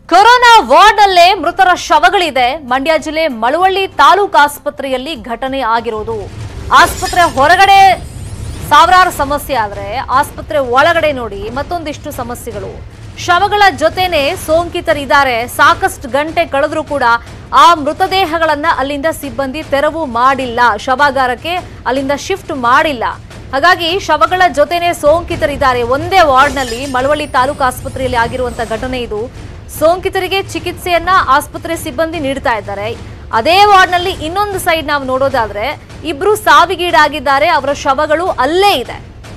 Corona ವಾರ್ಡ್ನಲ್ಲೇ ಮೃತರ ಶವಗಳಿದೆ ಮಂಡ್ಯ ಜಿಲ್ಲೆ ಮಳವಳ್ಳಿ ತಾಲೂಕು ಆಸ್ಪತ್ರೆಯಲ್ಲಿ ಘಟನೆ ಆಗಿರೋದು ಆಸ್ಪತ್ರೆ ಹೊರಗಡೆ ಸಾವಿರಾರು ಸಮಸ್ಯೆ ಆದ್ರೆ ಆಸ್ಪತ್ರೆ ಒಳಗಡೆ ನೋಡಿ ಮತ್ತೊಂದಿಷ್ಟು ಸಮಸ್ಯೆಗಳು ಶವಗಳ ಜೊತೆನೆ ಸೋಂಕಿತರಿದ್ದಾರೆ ಸಾಕಷ್ಟು ಗಂಟೆ ಕಳೆದ್ರೂ ಕೂಡ ಆ ಮೃತದೇಹಗಳನ್ನ ಅಲ್ಲಿಂದ ಸಿಬ್ಬಂದಿ ತೆರವು ಮಾಡಿಲ್ಲ ಶವಾಗಾರಕ್ಕೆ ಅಲ್ಲಿಂದ ಶಿಫ್ಟ್ ಮಾಡಿಲ್ಲ ಹಾಗಾಗಿ ಶವಗಳ ಜೊತೆನೆ ಸೋಂಕಿತರಿದ್ದಾರೆ ಒಂದೇ ವಾರ್ಡ್ನಲ್ಲಿ ಮಳವಳ್ಳಿ ತಾಲೂಕು ಆಸ್ಪತ್ರೆಯಲ್ಲಿ ಆಗಿರುವಂತ ಘಟನೆ ಇದು ಸೋಂಕಿತರಿಗೆ ಚಿಕಿತ್ಸೆಯನ್ನ ಆಸ್ಪತ್ರೆ ಸಿಬ್ಬಂದಿ ನೀಡ್ತಾ ಇದ್ದಾರೆ ಅದೇ ವಾರ್ಡ್ನಲ್ಲಿ ಇನ್ನೊಂದು ಸೈಡ್ ನಾವು ನೋಡೋದಾದ್ರೆ ಇಬ್ರು ಸಾವಿಗೀಡಾಗಿದ್ದಾರೆ ಅವರ ಶವಗಳು ಅಲ್ಲೇ ಇದೆ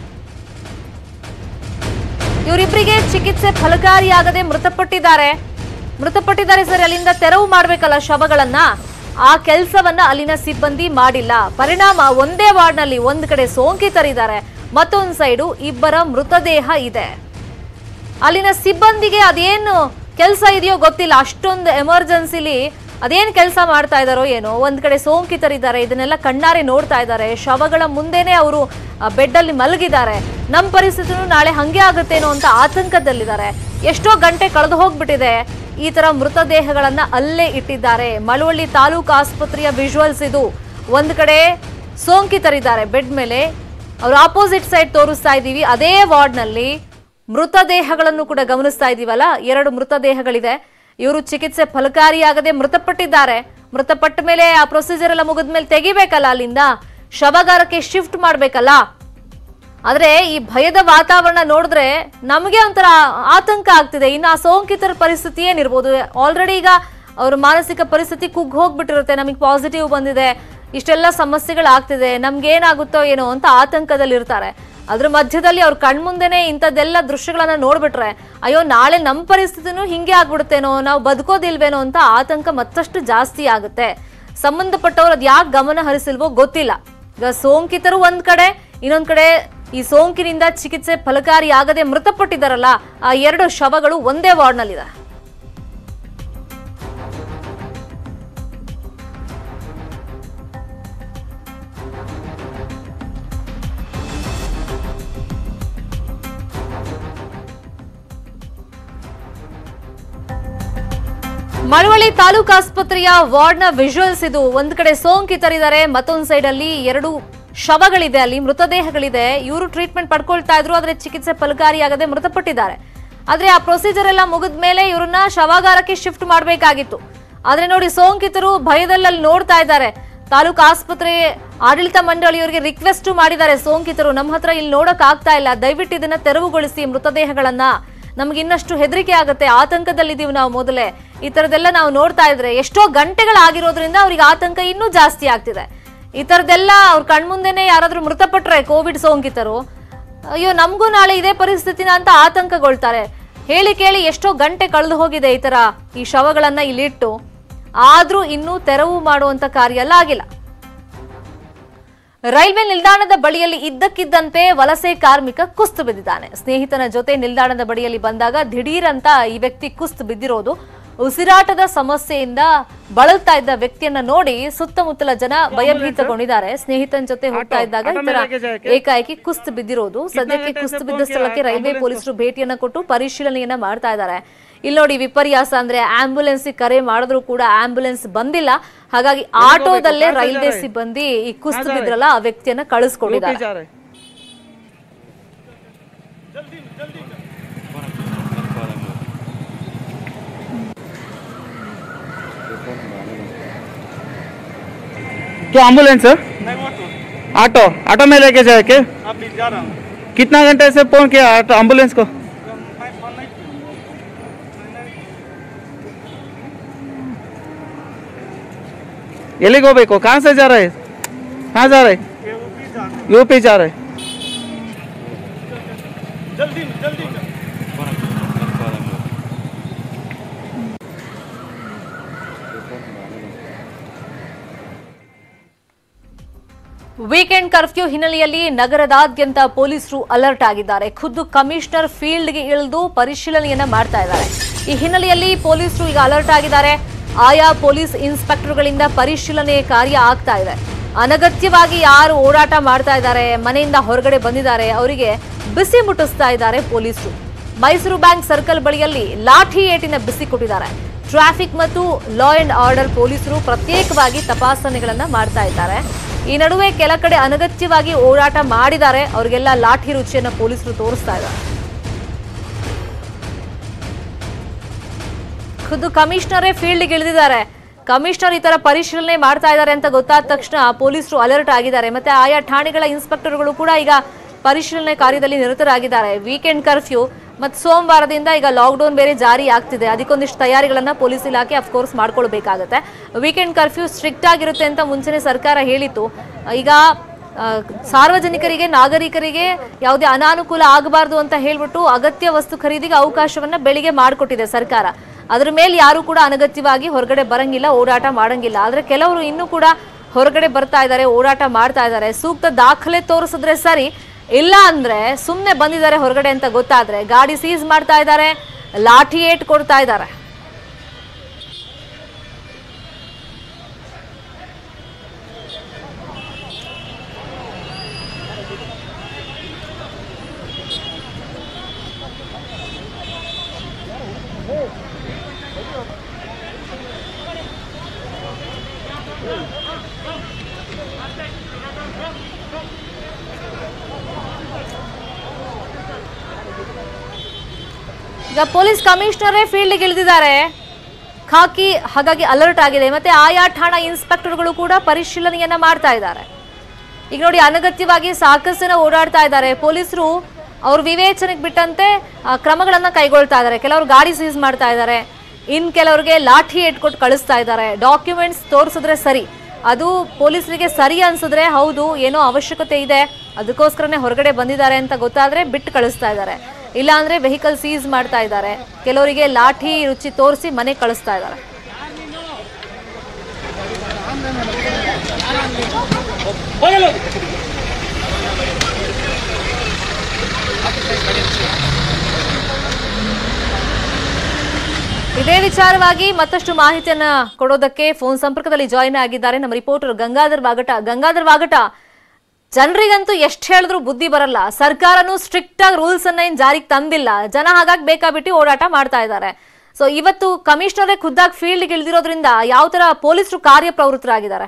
ಇವರಿಬ್ಬರಿಗೆ ಚಿಕಿತ್ಸೆ ಫಲಕಾರಿಯಾಗದೆ ಮೃತಪಟ್ಟಿದ್ದಾರೆ ಮೃತಪಟ್ಟಿದ್ದಾರೆ ಸರಿ ಅಲ್ಲಿಂದ ತೆರವು ಮಾಡ್ಬೇಕಲ್ಲ ಶವಗಳನ್ನ ಆ ಕೆಲಸವನ್ನ ಅಲ್ಲಿನ ಸಿಬ್ಬಂದಿ ಮಾಡಿಲ್ಲ ಪರಿಣಾಮ ಒಂದೇ ವಾರ್ಡ್ನಲ್ಲಿ ಒಂದ್ ಕಡೆ ಸೋಂಕಿತರಿದ್ದಾರೆ ಮತ್ತೊಂದ್ ಸೈಡು ಇಬ್ಬರ ಮೃತದೇಹ ಇದೆ ಅಲ್ಲಿನ ಸಿಬ್ಬಂದಿಗೆ ಅದೇನು ಕೆಲಸ ಇದೆಯೋ ಗೊತ್ತಿಲ್ಲ ಅಷ್ಟೊಂದು ಎಮರ್ಜೆನ್ಸಿಲಿ ಅದೇನ್ ಕೆಲಸ ಮಾಡ್ತಾ ಇದಾರೋ ಏನೋ ಒಂದ್ ಕಡೆ ಸೋಂಕಿತರಿದ್ದಾರೆ ಇದನ್ನೆಲ್ಲ ಕಣ್ಣಾರೆ ನೋಡ್ತಾ ಇದ್ದಾರೆ ಶವಗಳ ಮುಂದೆನೆ ಅವರು ಬೆಡ್ ಅಲ್ಲಿ ಮಲಗಿದ್ದಾರೆ ನಮ್ಮ ಪರಿಸ್ಥಿತಿನೂ ನಾಳೆ ಹಂಗೆ ಆಗುತ್ತೇನೋ ಅಂತ ಆತಂಕದಲ್ಲಿದ್ದಾರೆ ಎಷ್ಟೋ ಗಂಟೆ ಕಳೆದು ಹೋಗ್ಬಿಟ್ಟಿದೆ ಈ ತರ ಮೃತದೇಹಗಳನ್ನ ಅಲ್ಲೇ ಇಟ್ಟಿದ್ದಾರೆ ಮಳವಳ್ಳಿ ತಾಲೂಕು ಆಸ್ಪತ್ರೆಯ ವಿಜುವಲ್ಸ್ ಇದು ಒಂದ್ ಕಡೆ ಸೋಂಕಿತರಿದ್ದಾರೆ ಬೆಡ್ ಮೇಲೆ ಅವ್ರ ಆಪೋಸಿಟ್ ಸೈಡ್ ತೋರಿಸ್ತಾ ಇದ್ದೀವಿ ಅದೇ ವಾರ್ಡ್ನಲ್ಲಿ ಮೃತದೇಹಗಳನ್ನು ಕೂಡ ಗಮನಿಸ್ತಾ ಇದೀವಲ್ಲ ಎರಡು ಮೃತದೇಹಗಳಿದೆ ಇವರು ಚಿಕಿತ್ಸೆ ಫಲಕಾರಿಯಾಗದೆ ಮೃತಪಟ್ಟಿದ್ದಾರೆ ಮೃತಪಟ್ಟ ಮೇಲೆ ಆ ಪ್ರೊಸೀಜರ್ ಎಲ್ಲ ಮುಗಿದ ಮೇಲೆ ತೆಗಿಬೇಕಲ್ಲ ಅಲ್ಲಿಂದ ಶವಗಾರಕ್ಕೆ ಶಿಫ್ಟ್ ಮಾಡ್ಬೇಕಲ್ಲ ಆದ್ರೆ ಈ ಭಯದ ವಾತಾವರಣ ನೋಡಿದ್ರೆ ನಮಗೆ ಒಂಥರ ಆತಂಕ ಆಗ್ತಿದೆ ಇನ್ನು ಆ ಸೋಂಕಿತರ ಪರಿಸ್ಥಿತಿ ಏನಿರ್ಬೋದು ಆಲ್ರೆಡಿ ಈಗ ಅವ್ರ ಮಾನಸಿಕ ಪರಿಸ್ಥಿತಿ ಕುಗ್ಗ್ ಹೋಗ್ಬಿಟ್ಟಿರುತ್ತೆ ನಮಗೆ ಪಾಸಿಟಿವ್ ಬಂದಿದೆ ಇಷ್ಟೆಲ್ಲ ಸಮಸ್ಯೆಗಳಾಗ್ತಿದೆ ನಮ್ಗೆ ಏನಾಗುತ್ತೋ ಏನೋ ಅಂತ ಆತಂಕದಲ್ಲಿ ಇರ್ತಾರೆ ಅದ್ರ ಮಧ್ಯದಲ್ಲಿ ಅವ್ರ ಕಣ್ಮುಂದೆನೆ ಇಂಥದ್ದೆಲ್ಲ ದೃಶ್ಯಗಳನ್ನ ನೋಡ್ಬಿಟ್ರೆ ಅಯ್ಯೋ ನಾಳೆ ನಮ್ಮ ಪರಿಸ್ಥಿತಿನೂ ಹಿಂಗೆ ಆಗ್ಬಿಡುತ್ತೇನೋ ನಾವು ಬದುಕೋದಿಲ್ವೇನೋ ಅಂತ ಆತಂಕ ಮತ್ತಷ್ಟು ಜಾಸ್ತಿ ಆಗುತ್ತೆ ಸಂಬಂಧಪಟ್ಟವ್ರು ಅದ್ ಯಾಕೆ ಗಮನ ಹರಿಸಿಲ್ವೋ ಗೊತ್ತಿಲ್ಲ ಈಗ ಸೋಂಕಿತರು ಒಂದ್ ಕಡೆ ಇನ್ನೊಂದ್ ಕಡೆ ಈ ಸೋಂಕಿನಿಂದ ಚಿಕಿತ್ಸೆ ಫಲಕಾರಿಯಾಗದೆ ಮೃತಪಟ್ಟಿದ್ದಾರಲ್ಲ ಆ ಎರಡು ಶವಗಳು ಒಂದೇ ವಾರ್ಡ್ನಲ್ಲಿದೆ ಮಳವಳ್ಳಿ ತಾಲೂಕು ಆಸ್ಪತ್ರೆಯ ವಾರ್ಡ್ನ ವಿಜುವಲ್ಸ್ ಇದು ಒಂದ್ ಕಡೆ ಸೋಂಕಿತರಿದ್ದಾರೆ ಮತ್ತೊಂದ್ ಸೈಡ್ ಅಲ್ಲಿ ಎರಡು ಶವಗಳಿದೆ ಅಲ್ಲಿ ಮೃತದೇಹಗಳಿದೆ ಇವರು ಟ್ರೀಟ್ಮೆಂಟ್ ಪಡ್ಕೊಳ್ತಾ ಇದ್ರು ಆದ್ರೆ ಚಿಕಿತ್ಸೆ ಫಲಕಾರಿಯಾಗದೆ ಮೃತಪಟ್ಟಿದ್ದಾರೆ ಆದ್ರೆ ಆ ಪ್ರೊಸೀಜರ್ ಎಲ್ಲ ಮುಗಿದ ಮೇಲೆ ಇವ್ರನ್ನ ಶವಾಗಾರಕ್ಕೆ ಶಿಫ್ಟ್ ಮಾಡಬೇಕಾಗಿತ್ತು ಆದ್ರೆ ನೋಡಿ ಸೋಂಕಿತರು ಭಯದಲ್ಲಿ ಅಲ್ಲಿ ನೋಡ್ತಾ ಇದ್ದಾರೆ ತಾಲೂಕು ಆಸ್ಪತ್ರೆ ಆಡಳಿತ ಮಂಡಳಿಯವರಿಗೆ ರಿಕ್ವೆಸ್ಟ್ ಮಾಡಿದ್ದಾರೆ ಸೋಂಕಿತರು ನಮ್ಮ ಹತ್ರ ಇಲ್ಲಿ ನೋಡಕ್ ಆಗ್ತಾ ಇಲ್ಲ ದಯವಿಟ್ಟು ಇದನ್ನ ತೆರವುಗೊಳಿಸಿ ಮೃತದೇಹಗಳನ್ನ ನಮ್ಗೆ ಇನ್ನಷ್ಟು ಹೆದರಿಕೆ ಆಗುತ್ತೆ ಆತಂಕದಲ್ಲಿದ್ದೀವಿ ನಾವು ಮೊದಲೇ ಈ ತರದೆಲ್ಲ ನಾವು ನೋಡ್ತಾ ಇದ್ರೆ ಎಷ್ಟೋ ಗಂಟೆಗಳಾಗಿರೋದ್ರಿಂದ ಅವ್ರಿಗೆ ಆತಂಕ ಇನ್ನೂ ಜಾಸ್ತಿ ಆಗ್ತಿದೆ ಈ ತರದೆಲ್ಲ ಅವ್ರ ಕಣ್ಮುಂದೆನೆ ಯಾರಾದ್ರೂ ಮೃತಪಟ್ರೆ ಕೋವಿಡ್ ಸೋಂಕಿತರು ಅಯ್ಯೋ ನಮಗೂ ನಾಳೆ ಇದೇ ಪರಿಸ್ಥಿತಿನ ಅಂತ ಆತಂಕಗೊಳ್ತಾರೆ ಹೇಳಿ ಕೇಳಿ ಎಷ್ಟೋ ಗಂಟೆ ಕಳೆದು ಹೋಗಿದೆ ಈ ತರ ಈ ಶವಗಳನ್ನ ಇಲ್ಲಿಟ್ಟು ಆದ್ರೂ ಇನ್ನೂ ತೆರವು ಮಾಡುವಂತ ಕಾರ್ಯ ಎಲ್ಲ ಆಗಿಲ್ಲ ರೈಲ್ವೆ ನಿಲ್ದಾಣದ ಬಳಿಯಲ್ಲಿ ಇದ್ದಕ್ಕಿದ್ದಂತೆ ವಲಸೆ ಕಾರ್ಮಿಕ ಕುಸ್ತು ಬಿದ್ದಿದ್ದಾನೆ ಸ್ನೇಹಿತನ ಜೊತೆ ನಿಲ್ದಾಣದ ಬಳಿಯಲ್ಲಿ ಬಂದಾಗ ದಿಢೀರ್ ಅಂತ ಈ ವ್ಯಕ್ತಿ ಕುಸ್ತು ಬಿದ್ದಿರೋದು ಉಸಿರಾಟದ ಸಮಸ್ಯೆಯಿಂದ ಬಳಲ್ತಾ ಇದ್ದ ವ್ಯಕ್ತಿಯನ್ನ ನೋಡಿ ಸುತ್ತಮುತ್ತಲ ಜನ ಭಯಭೀತಗೊಂಡಿದ್ದಾರೆ ಸ್ನೇಹಿತನ ಜೊತೆ ಹೋಗ್ತಾ ಇದ್ದಾಗ ಈ ತರ ಏಕಾಏಕಿ ಕುಸ್ತು ಬಿದ್ದಿರೋದು ಸದ್ಯಕ್ಕೆ ಕುಸ್ತು ಬಿದ್ದ ಸ್ಥಳಕ್ಕೆ ರೈಲ್ವೆ ಪೊಲೀಸರು ಭೇಟಿಯನ್ನ ಕೊಟ್ಟು ಪರಿಶೀಲನೆಯನ್ನ ಮಾಡ್ತಾ ಇದ್ದಾರೆ ಇಲ್ಲಿ ನೋಡಿ ವಿಪರ್ಯಾಸ ಅಂದ್ರೆ ಆಂಬ್ಯುಲೆನ್ಸ್ ಕರೆ ಮಾಡಿದ್ರು ಕೂಡ ಆಂಬ್ಯುಲೆನ್ಸ್ ಬಂದಿಲ್ಲ ಹಾಗಾಗಿ ಆಟೋದಲ್ಲೇ ರೈಲ್ವೆ ಸಿಬ್ಬಂದಿ ಈ ಕುಸ್ತು ಬಿದ್ರಲ್ಲ ಆ ವ್ಯಕ್ತಿಯನ್ನ ಕಳಿಸ್ಕೊಂಡಿದ್ದಾರೆ जा रहे क्या एम्बुलेंस है ऑटो ऑटो में लेके जाए के अभी जा रहा हूँ कितना घंटे से फोन किया ऑटो एम्बुलेंस को मैं फोन नहीं ಎಲ್ಲಿಗೆ ಹೋಗ್ಬೇಕು कहाँ से जा रहे कहाँ जा रहे ये ऊपी जा रहा यूपी जा रहे हूँ। जल्दी में जल्दी में ವೀಕೆಂಡ್ ಕರ್ಫ್ಯೂ ಹಿನ್ನೆಲೆಯಲ್ಲಿ ನಗರದಾದ್ಯಂತ ಪೊಲೀಸರು ಅಲರ್ಟ್ ಆಗಿದ್ದಾರೆ ಖುದ್ದು ಕಮಿಷನರ್ ಫೀಲ್ಡ್ಗೆ ಇಳಿದು ಪರಿಶೀಲನೆಯನ್ನ ಮಾಡ್ತಾ ಇದ್ದಾರೆ ಈ ಹಿನ್ನೆಲೆಯಲ್ಲಿ ಪೊಲೀಸರು ಈಗ ಅಲರ್ಟ್ ಆಗಿದ್ದಾರೆ ಆಯಾ ಪೊಲೀಸ್ ಇನ್ಸ್ಪೆಕ್ಟರ್ಗಳಿಂದ ಪರಿಶೀಲನೆ ಕಾರ್ಯ ಆಗ್ತಾ ಇದೆ ಅನಗತ್ಯವಾಗಿ ಯಾರು ಓಡಾಟ ಮಾಡ್ತಾ ಇದ್ದಾರೆ ಮನೆಯಿಂದ ಹೊರಗಡೆ ಬಂದಿದ್ದಾರೆ ಅವರಿಗೆ ಬಿಸಿ ಮುಟ್ಟಿಸ್ತಾ ಇದ್ದಾರೆ ಪೊಲೀಸರು ಮೈಸೂರು ಬ್ಯಾಂಕ್ ಸರ್ಕಲ್ ಬಳಿಯಲ್ಲಿ ಲಾಠಿ ಏಟಿನ ಬಿಸಿ ಕೊಟ್ಟಿದ್ದಾರೆ ಟ್ರಾಫಿಕ್ ಮತ್ತು ಲಾ ಅಂಡ್ ಆರ್ಡರ್ ಪೊಲೀಸರು ಪ್ರತ್ಯೇಕವಾಗಿ ತಪಾಸಣೆಗಳನ್ನ ಮಾಡ್ತಾ ಇದ್ದಾರೆ ಈ ನಡುವೆ ಕೆಲ ಕಡೆ ಅನಗತ್ಯವಾಗಿ ಓಡಾಟ ಮಾಡಿದ್ದಾರೆ ಅವರಿಗೆಲ್ಲ ಲಾಠಿ ರುಚಿಯನ್ನ ಪೊಲೀಸರು ತೋರಿಸ್ತಾ ಇದ್ದಾರೆ ಖುದ್ದು ಕಮಿಷನರೇ ಫೀಲ್ಡ್ಗೆ ಇಳಿದಿದ್ದಾರೆ ಕಮಿಷನರ್ ಈ ತರ ಪರಿಶೀಲನೆ ಮಾಡ್ತಾ ಇದ್ದಾರೆ ಅಂತ ಗೊತ್ತಾದ ತಕ್ಷಣ ಪೊಲೀಸರು ಅಲರ್ಟ್ ಆಗಿದ್ದಾರೆ ಮತ್ತೆ ಆಯಾ ಠಾಣೆಗಳ ಇನ್ಸ್ಪೆಕ್ಟರ್ಗಳು ಕೂಡ ಈಗ ಪರಿಶೀಲನೆ ಕಾರ್ಯದಲ್ಲಿ ನಿರತರಾಗಿದ್ದಾರೆ ವೀಕೆಂಡ್ ಕರ್ಫ್ಯೂ ಮತ್ತು ಸೋಮವಾರದಿಂದ ಈಗ ಲಾಕ್ಡೌನ್ ಬೇರೆ ಜಾರಿ ಆಗ್ತಿದೆ ಅದಕ್ಕೊಂದಿಷ್ಟು ತಯಾರಿಗಳನ್ನ ಪೊಲೀಸ್ ಇಲಾಖೆ ಅಫ್ಕೋರ್ಸ್ ಮಾಡ್ಕೊಳ್ಬೇಕಾಗತ್ತೆ ವೀಕೆಂಡ್ ಕರ್ಫ್ಯೂ ಸ್ಟ್ರಿಕ್ಟ್ ಆಗಿರುತ್ತೆ ಅಂತ ಮುಂಚೆನೆ ಸರ್ಕಾರ ಹೇಳಿತ್ತು ಈಗ ಆ, ಸಾರ್ವಜನಿಕರಿಗೆ ನಾಗರಿಕರಿಗೆ ಯಾವುದೇ ಅನಾನುಕೂಲ ಆಗಬಾರ್ದು ಅಂತ ಹೇಳ್ಬಿಟ್ಟು ಅಗತ್ಯ ವಸ್ತು ಖರೀದಿಗೆ ಅವಕಾಶವನ್ನ ಬೆಳಿಗ್ಗೆ ಮಾಡಿಕೊಟ್ಟಿದೆ ಸರ್ಕಾರ ಅದ್ರ ಮೇಲೆ ಯಾರು ಕೂಡ ಅನಗತ್ಯವಾಗಿ ಹೊರಗಡೆ ಬರಂಗಿಲ್ಲ ಓಡಾಟ ಮಾಡಂಗಿಲ್ಲ ಆದ್ರೆ ಕೆಲವರು ಇನ್ನೂ ಕೂಡ ಹೊರಗಡೆ ಬರ್ತಾ ಇದ್ದಾರೆ ಓಡಾಟ ಮಾಡ್ತಾ ಇದ್ದಾರೆ ಸೂಕ್ತ ದಾಖಲೆ ತೋರಿಸಿದ್ರೆ ಸರಿ ಇಲ್ಲ ಅಂದ್ರೆ ಸುಮ್ಮನೆ ಬಂದಿದ್ದಾರೆ ಹೊರಗಡೆ ಅಂತ ಗೊತ್ತಾದ್ರೆ ಗಾಡಿ ಸೀಸ್ ಮಾಡ್ತಾ ಇದ್ದಾರೆ ಲಾಠಿ ಏಟ್ ಕೊಡ್ತಾ ಇದ್ದಾರೆ ಈಗ ಪೊಲೀಸ್ ಕಮಿಷನರೇ ಫೀಲ್ಡ್ಗೆ ಇಳಿದಿದ್ದಾರೆ ಖಾಕಿ ಹಾಗಾಗಿ ಅಲರ್ಟ್ ಆಗಿದೆ ಮತ್ತೆ ಆಯಾ ಠಾಣಾ ಇನ್ಸ್ಪೆಕ್ಟರ್ಗಳು ಕೂಡ ಪರಿಶೀಲನೆಯನ್ನ ಮಾಡ್ತಾ ಇದ್ದಾರೆ ಈಗ ನೋಡಿ ಅನಗತ್ಯವಾಗಿ ಸಾಕಷ್ಟು ಜನ ಓಡಾಡ್ತಾ ಇದ್ದಾರೆ ಪೊಲೀಸರು ಅವ್ರ ವಿವೇಚನೆಗೆ ಬಿಟ್ಟಂತೆ ಆ, ಕ್ರಮಗಳನ್ನ ಕೈಗೊಳ್ತಾ ಇದ್ದಾರೆ ಕೆಲವರು ಗಾಡಿ ಸೀಸ್ ಮಾಡ್ತಾ ಇದ್ದಾರೆ ಇನ್ ಕೆಲವರಿಗೆ ಲಾಠಿ ಇಟ್ಕೊಟ್ಟು ಕಳಿಸ್ತಾ ಇದ್ದಾರೆ ಡಾಕ್ಯುಮೆಂಟ್ಸ್ ತೋರಿಸಿದ್ರೆ ಸರಿ ಅದು ಪೊಲೀಸರಿಗೆ ಸರಿ ಅನ್ಸಿದ್ರೆ ಹೌದು ಏನೋ ಅವಶ್ಯಕತೆ ಇದೆ ಅದಕ್ಕೋಸ್ಕರನೇ ಹೊರಗಡೆ ಬಂದಿದ್ದಾರೆ ಅಂತ ಗೊತ್ತಾದ್ರೆ ಬಿಟ್ಟು ಕಳಿಸ್ತಾ ಇದ್ದಾರೆ ಇಲ್ಲ ಅಂದ್ರೆ ವೆಹಿಕಲ್ ಸೀಸ್ ಮಾಡ್ತಾ ಇದ್ದಾರೆ ಕೆಲವರಿಗೆ ಲಾಠಿ ರುಚಿ ತೋರಿಸಿ ಮನೆ ಕಳಿಸ್ತಾ ಇದ್ದಾರೆ ಇದೇ ವಿಚಾರವಾಗಿ ಮತ್ತಷ್ಟು ಮಾಹಿತಿಯನ್ನ ಕೊಡೋದಕ್ಕೆ ಫೋನ್ ಸಂಪರ್ಕದಲ್ಲಿ ಜಾಯಿನ್ ಆಗಿದ್ದಾರೆ ನಮ್ಮ ರಿಪೋರ್ಟರ್ ಗಂಗಾಧರ್ ವಾಗಟ ಗಂಗಾಧರ್ ವಾಗಟ ಜನರಿಗಂತೂ ಎಷ್ಟು ಹೇಳಿದ್ರು ಬುದ್ಧಿ ಬರಲ್ಲ ಸರ್ಕಾರನು ಸ್ಟ್ರಿಕ್ಟ್ ಆಗಿ ರೂಲ್ಸ್ ಅನ್ನ ಏನ್ ಜಾರಿಗೆ ತಂದಿಲ್ಲ ಜನ ಹಾಗಾಗಿ ಬೇಕಾಬಿಟ್ಟು ಓಡಾಟ ಮಾಡ್ತಾ ಇದ್ದಾರೆ ಸೊ ಇವತ್ತು ಕಮಿಷನರೇ ಖುದ್ದಾಗಿ ಫೀಲ್ಡ್ಗೆ ಇಳಿದಿರೋದ್ರಿಂದ ಯಾವ ತರ ಪೊಲೀಸರು ಕಾರ್ಯಪ್ರವೃತ್ತರಾಗಿದ್ದಾರೆ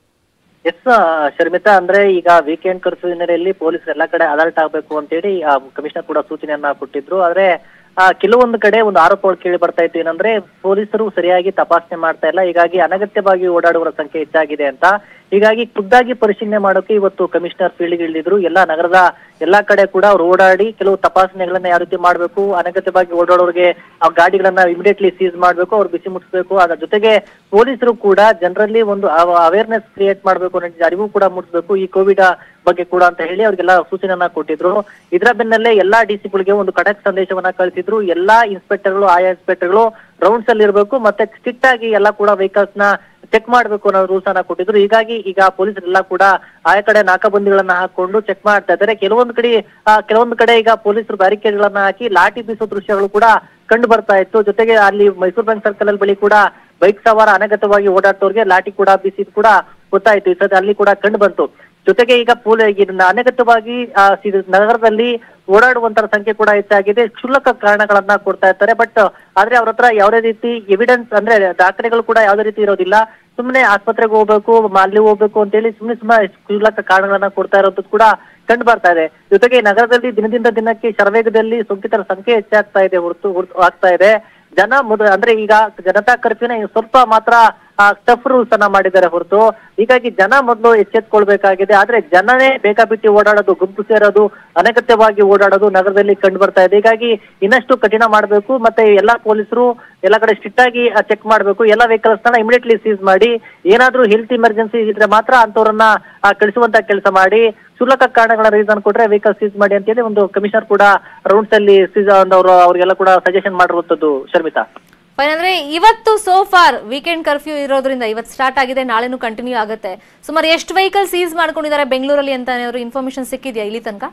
ಎಸ್ ಶರ್ಮಿತಾ ಅಂದ್ರೆ ಈಗ ವೀಕೆಂಡ್ ಕರ್ಫ್ಯೂ ಹಿನ್ನೆಲೆಯಲ್ಲಿ ಪೊಲೀಸರು ಎಲ್ಲಾ ಕಡೆ ಅಲರ್ಟ್ ಆಗ್ಬೇಕು ಅಂತೇಳಿ ಆ, ಕಮಿಷನರ್ ಕೂಡ ಸೂಚನೆಯನ್ನ ಕೊಟ್ಟಿದ್ರು ಆದ್ರೆ ಆ, ಕೆಲವೊಂದು ಕಡೆ ಒಂದು ಆರೋಪಗಳು ಕೇಳಿ ಬರ್ತಾ ಇತ್ತು ಏನಂದ್ರೆ ಪೊಲೀಸರು ಸರಿಯಾಗಿ ತಪಾಸಣೆ ಮಾಡ್ತಾ ಇಲ್ಲ ಹೀಗಾಗಿ ಅನಗತ್ಯವಾಗಿ ಓಡಾಡುವವರ ಸಂಖ್ಯೆ ಹೆಚ್ಚಾಗಿದೆ ಅಂತ ಹೀಗಾಗಿ ಖುದ್ದಾಗಿ ಪರಿಶೀಲನೆ ಮಾಡೋಕೆ ಇವತ್ತು ಕಮಿಷನರ್ ಫೀಲ್ಡ್ಗೆ ಇಳಿದಿದ್ರು ಎಲ್ಲಾ ನಗರದ ಎಲ್ಲಾ ಕಡೆ ಕೂಡ ಅವ್ರು ಓಡಾಡಿ ಕೆಲವು ತಪಾಸಣೆಗಳನ್ನ ಯಾವ ರೀತಿ ಮಾಡಬೇಕು ಅನಗತ್ಯವಾಗಿ ಓಡಾಡೋರಿಗೆ ಆ ಗಾಡಿಗಳನ್ನ ಇಮಿಡಿಯೇಟ್ಲಿ ಸೀಸ್ ಮಾಡಬೇಕು ಅವ್ರು ಬಿಸಿ ಮುಟ್ಟಿಸ್ಬೇಕು ಅದರ ಜೊತೆಗೆ ಪೊಲೀಸರು ಕೂಡ ಜನರಲ್ಲಿ ಒಂದು ಅವೇರ್ನೆಸ್ ಕ್ರಿಯೇಟ್ ಮಾಡಬೇಕು ಅನ್ನೋ ಅರಿವು ಕೂಡ ಮೂಡಿಸಬೇಕು ಈ ಕೋವಿಡ್ ಬಗ್ಗೆ ಕೂಡ ಅಂತ ಹೇಳಿ ಅವ್ರಿಗೆಲ್ಲ ಸೂಚನೆಯನ್ನ ಕೊಟ್ಟಿದ್ರು ಇದರ ಬೆನ್ನಲ್ಲೇ ಎಲ್ಲಾ ಡಿಸಿಗಳಿಗೆ ಒಂದು ಖಡಕ್ ಸಂದೇಶವನ್ನ ಕಳಿಸಿದ್ರು ಎಲ್ಲಾ ಇನ್ಸ್ಪೆಕ್ಟರ್ಗಳು ಆಯಾ ಇನ್ಸ್ಪೆಕ್ಟರ್ಗಳು ರೌಂಡ್ಸ್ ಅಲ್ಲಿ ಇರಬೇಕು ಮತ್ತೆ ಸ್ಟ್ರಿಕ್ಟ್ ಆಗಿ ಎಲ್ಲ ಕೂಡ ವೆಹಿಕಲ್ಸ್ ನ ಚೆಕ್ ಮಾಡ್ಬೇಕು ಅನ್ನೋ ರೂಲ್ಸ್ ಅನ್ನ ಕೊಟ್ಟಿದ್ರು ಹೀಗಾಗಿ ಈಗ ಪೊಲೀಸರೆಲ್ಲ ಕೂಡ ಆಯಾ ಕಡೆ ನಾಕಾಬಂದಿಗಳನ್ನ ಹಾಕೊಂಡು ಚೆಕ್ ಮಾಡ್ತಾ ಇದ್ದಾರೆ ಕೆಲವೊಂದು ಕಡೆ ಆ, ಕೆಲವೊಂದು ಕಡೆ ಈಗ ಪೊಲೀಸರು ಬ್ಯಾರಿಕೇಡ್ ಗಳನ್ನ ಹಾಕಿ ಲಾಠಿ ಬೀಸೋ ದೃಶ್ಯಗಳು ಕೂಡ ಕಂಡು ಬರ್ತಾ ಇತ್ತು ಜೊತೆಗೆ ಅಲ್ಲಿ ಮೈಸೂರು ಬ್ಯಾಂಕ್ ಸರ್ಕಲ್ ಬಳಿ ಕೂಡ ಬೈಕ್ ಸವಾರ ಅನಗತವಾಗಿ ಓಡಾಡ್ತವ್ರಿಗೆ ಲಾಠಿ ಕೂಡ ಬೀಸಿದ್ ಕೂಡ ಗೊತ್ತಾಯ್ತು ಈ ಸದ್ಯ ಅಲ್ಲಿ ಕೂಡ ಕಂಡು ಬಂತು ಜೊತೆಗೆ ಈಗ ಪೊಲೀ ಇದನ್ನ ಅನಗತ್ಯವಾಗಿ ಆ, ಸಿ- ನಗರದಲ್ಲಿ ಓಡಾಡುವಂತರ ಸಂಖ್ಯೆ ಕೂಡ ಹೆಚ್ಚಾಗಿದೆ ಕ್ಷುಲ್ಲಕ ಕಾರಣಗಳನ್ನ ಕೊಡ್ತಾ ಇರ್ತಾರೆ ಬಟ್ ಆದ್ರೆ ಅವ್ರ ಹತ್ರ ಯಾವುದೇ ರೀತಿ ಎವಿಡೆನ್ಸ್ ಅಂದ್ರೆ ದಾಖಲೆಗಳು ಕೂಡ ಯಾವುದೇ ರೀತಿ ಇರೋದಿಲ್ಲ ಸುಮ್ಮನೆ ಆಸ್ಪತ್ರೆಗೆ ಹೋಗ್ಬೇಕು ಮ- ಅಲ್ಲಿ ಹೋಗ್ಬೇಕು ಅಂತೇಳಿ ಸುಮ್ಮನೆ ಸುಮ್ಮನೆ ಕ್ಷುಲ್ಲಕ ಕಾರಣಗಳನ್ನ ಕೊಡ್ತಾ ಇರೋದು ಕೂಡ ಕಂಡು ಬರ್ತಾ ಇದೆ ಜೊತೆಗೆ ನಗರದಲ್ಲಿ ದಿನದಿಂದ ದಿನಕ್ಕೆ ಶರವೇಗದಲ್ಲಿ ಸೋಂಕಿತರ ಸಂಖ್ಯೆ ಹೆಚ್ಚಾಗ್ತಾ ಇದೆ ಹೊರತು ಹೊರ್ತು ಆಗ್ತಾ ಇದೆ ಜನ ಮೊದ ಅಂದ್ರೆ ಈಗ ಜನತಾ ಕರ್ಫ್ಯೂನ ಸ್ವಲ್ಪ ಮಾತ್ರ ಟಫ್ ರೂಲ್ಸ್ ಅನ್ನ ಮಾಡಿದ್ದಾರೆ ಹೊರತು ಹೀಗಾಗಿ ಜನ ಮೊದಲು ಎಚ್ಚೆತ್ಕೊಳ್ಬೇಕಾಗಿದೆ ಆದ್ರೆ ಜನನೇ ಬೇಕಾಬಿಟ್ಟಿ ಓಡಾಡೋದು ಗುಂಪು ಸೇರೋದು ಅನಗತ್ಯವಾಗಿ ಓಡಾಡೋದು ನಗರದಲ್ಲಿ ಕಂಡು ಬರ್ತಾ ಇದೆ ಹೀಗಾಗಿ ಇನ್ನಷ್ಟು ಕಠಿಣ ಮಾಡಬೇಕು ಮತ್ತೆ ಎಲ್ಲಾ ಪೊಲೀಸರು ಎಲ್ಲ ಕಡೆ ಸ್ಟ್ರಿಕ್ಟ್ ಆಗಿ ಚೆಕ್ ಮಾಡಬೇಕು ಎಲ್ಲ ವೆಹಿಕಲ್ಸ್ ನ ಇಮಿಡಿಯೇಟ್ಲಿ ಸೀಸ್ ಮಾಡಿ ಏನಾದ್ರೂ ಹೆಲ್ತ್ ಇಮರ್ಜೆನ್ಸಿ ಇದ್ರೆ ಮಾತ್ರ ಅಂತವ್ರನ್ನ ಆ, ಕಳಿಸುವಂತ ಕೆಲಸ ಮಾಡಿ ಕ್ಷುಲ್ಲಕ ಕಾರಣಗಳ ರೀಸನ್ ಕೊಟ್ರೆ ವೆಹಿಕಲ್ ಸೀಸ್ ಮಾಡಿ ಅಂತೇಳಿ ಒಂದು ಕಮಿಷನರ್ ಕೂಡ ರೌಂಡ್ಸ್ ಅಲ್ಲಿ ಸೀಸ್ ಅವರು ಅವ್ರಿಗೆಲ್ಲ ಕೂಡ ಸಜೆಷನ್ ಮಾಡಿರುವಂತದ್ದು ಶರ್ಮಿತಾ ಫೈನ್ ಅಂದ್ರೆ ಇವತ್ತು ಸೋ ಫಾರ್ ವೀಕೆಂಡ್ ಕರ್ಫ್ಯೂ ಇರೋದ್ರಿಂದ ಇವತ್ತು ಸ್ಟಾರ್ಟ್ ಆಗಿದೆ ನಾಳೆನೂ ಕಂಟಿನ್ಯೂ ಆಗುತ್ತೆ ಸುಮಾರು ಎಷ್ಟು ವೆಹಿಕಲ್ ಸೀಸ್ ಮಾಡ್ಕೊಂಡಿದ್ದಾರೆ ಬೆಂಗಳೂರಲ್ಲಿ ಅಂತ ಏನಾದ್ರು ಇನ್ಫಾರ್ಮೇಶನ್ ಸಿಕ್ಕಿದ್ಯಾ ಇಲ್ಲಿ ತನಕ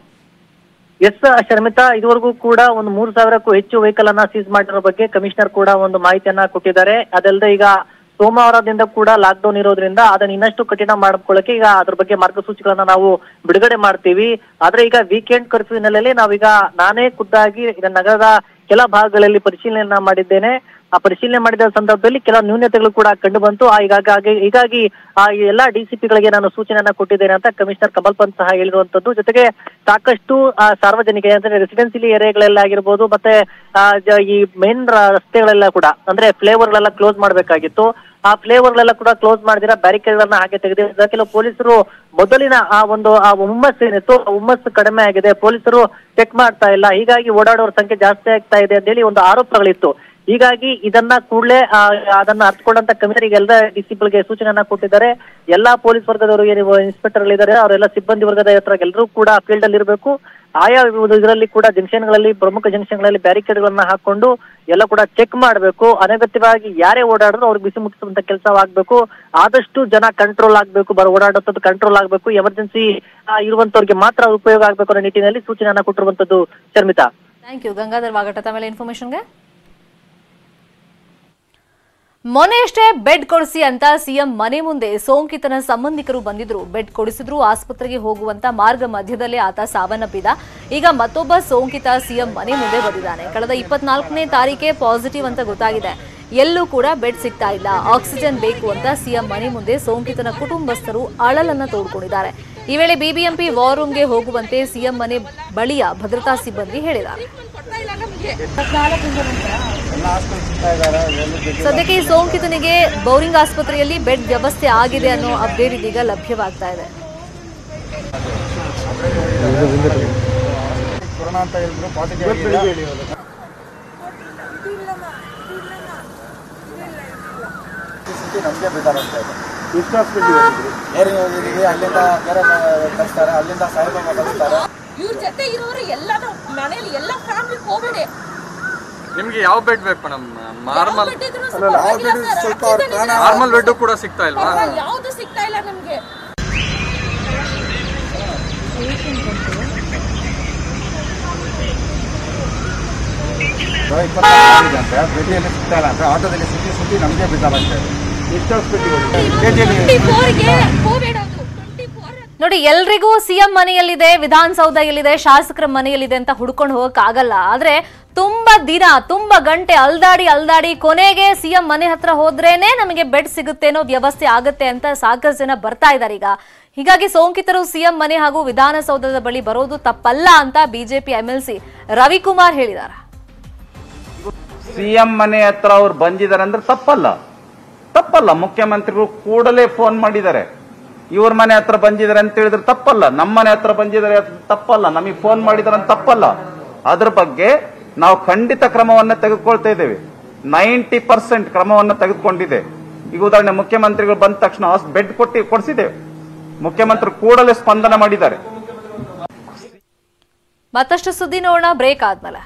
ಎಸ್ ಶರ್ಮಿತಾ ಇದುವರೆಗೂ ಕೂಡ ಒಂದು ಮೂರು ಸಾವಿರಕ್ಕೂ ಹೆಚ್ಚು ವೆಹಿಕಲ್ ಅನ್ನ ಸೀಸ್ ಮಾಡಿರೋ ಬಗ್ಗೆ ಕಮಿಷನರ್ ಕೂಡ ಒಂದು ಮಾಹಿತಿಯನ್ನ ಕೊಟ್ಟಿದ್ದಾರೆ ಅದಲ್ಲದೆ ಈಗ ಸೋಮವಾರದಿಂದ ಕೂಡ ಲಾಕ್ ಡೌನ್ ಇರೋದ್ರಿಂದ ಅದನ್ನ ಇನ್ನಷ್ಟು ಕಠಿಣ ಮಾಡ್ಕೊಳ್ಳಕ್ಕೆ ಈಗ ಅದ್ರ ಬಗ್ಗೆ ಮಾರ್ಗಸೂಚಿಗಳನ್ನ ನಾವು ಬಿಡುಗಡೆ ಮಾಡ್ತೀವಿ ಆದ್ರೆ ಈಗ ವೀಕೆಂಡ್ ಕರ್ಫ್ಯೂ ಹಿನ್ನೆಲೆಯಲ್ಲಿ ನಾವೀಗ ನಾನೇ ಖುದ್ದಾಗಿ ಈಗ ನಗರದ ಕೆಲ ಭಾಗಗಳಲ್ಲಿ ಪರಿಶೀಲನೆಯನ್ನ ಮಾಡಿದ್ದೇನೆ ಆ ಪರಿಶೀಲನೆ ಮಾಡಿದ ಸಂದರ್ಭದಲ್ಲಿ ಕೆಲ ನ್ಯೂನತೆಗಳು ಕೂಡ ಕಂಡು ಬಂತು ಆ ಹೀಗಾಗಿ ಹೀಗಾಗಿ ಆ ಎಲ್ಲಾ ಡಿಸಿಪಿಗಳಿಗೆ ನಾನು ಸೂಚನೆಯನ್ನ ಕೊಟ್ಟಿದ್ದೇನೆ ಅಂತ ಕಮಿಷನರ್ ಕಮಲ್ ಪಂತ್ ಸಹ ಹೇಳಿರುವಂತದ್ದು ಜೊತೆಗೆ ಸಾಕಷ್ಟು ಆ, ಸಾರ್ವಜನಿಕ ಅಂದ್ರೆ ರೆಸಿಡೆನ್ಸಿಲಿ ಏರಿಯಾಗಳೆಲ್ಲ ಆಗಿರ್ಬೋದು ಮತ್ತೆ ಆ, ಜ- ಈ ಮೇನ್ ರಸ್ತೆಗಳೆಲ್ಲ ಕೂಡ ಅಂದ್ರೆ ಫ್ಲೇವರ್ಗಳೆಲ್ಲ ಕ್ಲೋಸ್ ಮಾಡ್ಬೇಕಾಗಿತ್ತು ಆ ಫ್ಲೇವರ್ಗಳೆಲ್ಲ ಕೂಡ ಕ್ಲೋಸ್ ಮಾಡಿದಿರ ಬ್ಯಾರಿಕೇಡ್ ಗಳನ್ನ ಹಾಗೆ ತೆಗೆದಿದ್ದಾರೆ ಕೆಲವು ಪೊಲೀಸರು ಮೊದಲಿನ ಆ ಒಂದು ಆ ಹುಮ್ಮಸ್ ಏನಿತ್ತು ಆ ಹುಮ್ಮಸ್ಸು ಕಡಿಮೆ ಆಗಿದೆ ಪೊಲೀಸರು ಚೆಕ್ ಮಾಡ್ತಾ ಇಲ್ಲ ಹೀಗಾಗಿ ಓಡಾಡೋರ ಸಂಖ್ಯೆ ಜಾಸ್ತಿ ಆಗ್ತಾ ಇದೆ ಅಂತ ಹೇಳಿ ಒಂದು ಆರೋಪಗಳಿತ್ತು ಹೀಗಾಗಿ ಇದನ್ನ ಕೂಡಲೇ ಅದನ್ನ ಅರ್ಥಕೊಂಡಂತ ಕಮಿಷನರ್ ಎಲ್ಲ ಡಿಸಿಪ್ಲಿನ್ಗೆ ಸೂಚನೆಯನ್ನ ಕೊಟ್ಟಿದ್ದಾರೆ ಎಲ್ಲಾ ಪೊಲೀಸ್ ವರ್ಗದವರು ಏನು ಇನ್ಸ್ಪೆಕ್ಟರ್ ಇದ್ದಾರೆ ಅವರೆಲ್ಲ ಸಿಬ್ಬಂದಿ ವರ್ಗದ ಹತ್ರ ಎಲ್ಲರೂ ಕೂಡ ಫೀಲ್ಡ್ ಅಲ್ಲಿ ಇರಬೇಕು ಆಯಾ ಇದರಲ್ಲಿ ಕೂಡ ಜಂಕ್ಷನ್ಗಳಲ್ಲಿ ಪ್ರಮುಖ ಜಂಕ್ಷನ್ಗಳಲ್ಲಿ ಬ್ಯಾರಿಕೇಡ್ ಗಳನ್ನ ಹಾಕೊಂಡು ಎಲ್ಲ ಕೂಡ ಚೆಕ್ ಮಾಡಬೇಕು ಅನಗತ್ಯವಾಗಿ ಯಾರೇ ಓಡಾಡಿದ್ರು ಅವ್ರಿಗೆ ಬಿಸಿ ಮುಟ್ಟಿಸುವಂತ ಕೆಲಸವಾಗಬೇಕು ಆದಷ್ಟು ಜನ ಕಂಟ್ರೋಲ್ ಆಗ್ಬೇಕು ಬರ ಓಡಾಡುವಂಥದ್ದು ಕಂಟ್ರೋಲ್ ಆಗ್ಬೇಕು ಎಮರ್ಜೆನ್ಸಿ ಇರುವಂತವ್ರಿಗೆ ಮಾತ್ರ ಉಪಯೋಗ ಆಗ್ಬೇಕು ಅನ್ನೋ ನಿಟ್ಟಿನಲ್ಲಿ ಸೂಚನೆಯನ್ನ ಕೊಟ್ಟಿರುವಂತದ್ದು ಶರ್ಮಿತಾ ಥ್ಯಾಂಕ್ ಯು ಗಂಗಾಧರ್ ವಾಗಟ ತಮ್ಮ ಇನ್ಫಾರ್ಮೇಶನ್ಗೆ ಮೊನ್ನೆಯಷ್ಟೇ ಬೆಡ್ ಕೊಡಿಸಿ ಅಂತ ಸಿಎಂ ಮನೆ ಮುಂದೆ ಸೋಂಕಿತನ ಸಂಬಂಧಿಕರು ಬಂದಿದ್ರು ಬೆಡ್ ಕೊಡಿಸಿದ್ರು ಆಸ್ಪತ್ರೆಗೆ ಹೋಗುವಂತ ಮಾರ್ಗ ಮಧ್ಯದಲ್ಲೇ ಆತ ಸಾವನ್ನಪ್ಪಿದ ಈಗ ಮತ್ತೊಬ್ಬ ಸೋಂಕಿತ ಸಿಎಂ ಮನೆ ಮುಂದೆ ಬಂದಿದ್ದಾನೆ ಕಳೆದ ಇಪ್ಪತ್ನಾಲ್ಕನೇ ತಾರೀಕೆ ಪಾಸಿಟಿವ್ ಅಂತ ಗೊತ್ತಾಗಿದೆ ಎಲ್ಲೂ ಕೂಡ ಬೆಡ್ ಸಿಗ್ತಾ ಇಲ್ಲ ಆಕ್ಸಿಜನ್ ಬೇಕು ಅಂತ ಸಿಎಂ ಮನೆ ಮುಂದೆ ಸೋಂಕಿತನ ಕುಟುಂಬಸ್ಥರು ಅಳಲನ್ನ ತೋಡ್ಕೊಂಡಿದ್ದಾರೆ ಈ ವೇಳೆ ಬಿಬಿಎಂಪಿ ವಾರ್ ರೂಮ್ಗೆ ಹೋಗುವಂತೆ ಸಿಎಂ ಮನೆ ಬಳಿಯ ಭದ್ರತಾ ಸಿಬ್ಬಂದಿ ಹೇಳಿದ್ದಾರೆ ಸದ್ಯಕ್ಕೆ ಈ ಸೋಂಕಿತನಿಗೆ ಬೌರಿಂಗ್ ಆಸ್ಪತ್ರೆಯಲ್ಲಿ ಬೆಡ್ ವ್ಯವಸ್ಥೆ ಆಗಿದೆ ಅನ್ನೋ ಅಪ್ಡೇಟ್ ಇದೀಗ ಲಭ್ಯವಾಗ್ತಾ ಇದೆ ಕೊರೋನಾ ಅಂತ ಹೇಳಿದ್ರು ಪಾಸಿಟಿವ್ ನಮಗೆ ಬೇಕಾದಂತ ಇದೆ ಎಷ್ಟು ಹಾಸ್ಪಿಟ್ಲ್ ಹೋಗಿದ್ರಿ ಏರಿ ಹೋಗಿದ್ದೀವಿ ಅಲ್ಲಿಂದ ಬೇರೆ ಕಳಿಸ್ತಾರೆ ಅಲ್ಲಿಂದ ಸಾಯಿಬಾಬಾ ಕಳಿಸ್ತಾರೆ ಇವ್ರ ಜೊತೆ ಇರೋರು ಎಲ್ಲಾನು ಮನೇಲಿ ಎಲ್ಲ ಫ್ಯಾಮಿಲಿ ಹೋಗ್ಬೇಡಿ ನಿಮ್ಗೆ ಯಾವ ಬೆಡ್ ಬೇಕು ಮೇಡಮ್ ನಾರ್ಮಲ್ ಸ್ವಲ್ಪ ಅವ್ರ ಪ್ರಾಣ ನಾರ್ಮಲ್ ಬೆಡ್ ಕೂಡ ಸಿಗ್ತಾ ಇಲ್ವಾ ಯಾವ್ದು ಸಿಗ್ತಾ ಇಲ್ಲ ನಮ್ಗೆ ಇಪ್ಪತ್ತಾರು ಅಂತೆ ಬೆಡ್ಡಿಯಲ್ಲಿ ಸಿಗ್ತಾ ಇಲ್ಲ ಅಂತ ಆಟೋದಲ್ಲಿ ಸುತ್ತಿ ಸುತ್ತಿ ನಮಗೆ ಬಿದ್ದಾರಂತೆ ಎಷ್ಟು ಹಾಸ್ಪಿಟ್ಲ್ ಹೋಗಿದ್ರಿ ಟ್ವೆಂಟಿ ಫೋರ್ಗೆ ಕೋವಿಡ್ ಅದು ಟ್ವೆಂಟಿ ಫೋರ್ ನೋಡಿ ಎಲ್ರಿಗೂ ಸಿಎಂ ಮನೆಯಲ್ಲಿದೆ ವಿಧಾನಸೌಧ ಎಲ್ಲಿದೆ ಶಾಸಕರ ಮನೆಯಲ್ಲಿದೆ ಅಂತ ಹುಡ್ಕೊಂಡು ಹೋಗಕ್ ಆಗಲ್ಲ ಆದ್ರೆ ತುಂಬಾ ದಿನ ತುಂಬಾ ಗಂಟೆ ಅಲ್ದಾಡಿ ಅಲ್ದಾಡಿ ಕೊನೆಗೆ ಸಿಎಂ ಮನೆ ಹತ್ರ ಹೋದ್ರೇನೆ ನಮಗೆ ಬೆಡ್ ಸಿಗುತ್ತೇನೋ ವ್ಯವಸ್ಥೆ ಆಗುತ್ತೆ ಅಂತ ಸಾಕಷ್ಟು ಜನ ಬರ್ತಾ ಇದ್ದಾರೆ ಈಗ ಹೀಗಾಗಿ ಸೋಂಕಿತರು ಸಿಎಂ ಮನೆ ಹಾಗೂ ವಿಧಾನಸೌಧದ ಬಳಿ ಬರೋದು ತಪ್ಪಲ್ಲ ಅಂತ ಬಿಜೆಪಿ ಎಂಎಲ್ಸಿ ರವಿಕುಮಾರ್ ಹೇಳಿದ್ದಾರೆ ಸಿಎಂ ಮನೆ ಹತ್ರ ಅವ್ರು ಬಂದಿದ್ದಾರೆ ಅಂದ್ರೆ ತಪ್ಪಲ್ಲ ತಪ್ಪಲ್ಲ ಮುಖ್ಯಮಂತ್ರಿಗಳು ಕೂಡಲೇ ಫೋನ್ ಮಾಡಿದ್ದಾರೆ ಇವ್ರ ಮನೆ ಹತ್ರ ಬಂದಿದ್ದಾರೆ ಅಂತ ಹೇಳಿದ್ರೆ ತಪ್ಪಲ್ಲ ನಮ್ಮ ಮನೆ ಹತ್ರ ಬಂದಿದ್ದಾರೆ ಅಂತ ತಪ್ಪಲ್ಲ ನಮಗೆ ಫೋನ್ ಮಾಡಿದಾರೆ ಅಂತ ತಪ್ಪಲ್ಲ ಅದ್ರ ಬಗ್ಗೆ ನಾವು ಖಂಡಿತ ಕ್ರಮವನ್ನ ತೆಗೆದುಕೊಳ್ತಾ ಇದ್ದೇವೆ ನೈಂಟಿ ಪರ್ಸೆಂಟ್ ಕ್ರಮವನ್ನ ತೆಗೆದುಕೊಂಡಿದೆ ಈಗ ಉದಾಹರಣೆ ಮುಖ್ಯಮಂತ್ರಿಗಳು ಬಂದ ತಕ್ಷಣ ಬೆಡ್ ಕೊಟ್ಟಿ ಕೊಡಿಸಿದ್ದೇವೆ ಮುಖ್ಯಮಂತ್ರಿ ಕೂಡಲೇ ಸ್ಪಂದನೆ ಮಾಡಿದ್ದಾರೆ ಮತ್ತಷ್ಟು ಸುದ್ದಿ ನೋಡೋಣ ಬ್ರೇಕ್ ಆದ್ಮೇಲೆ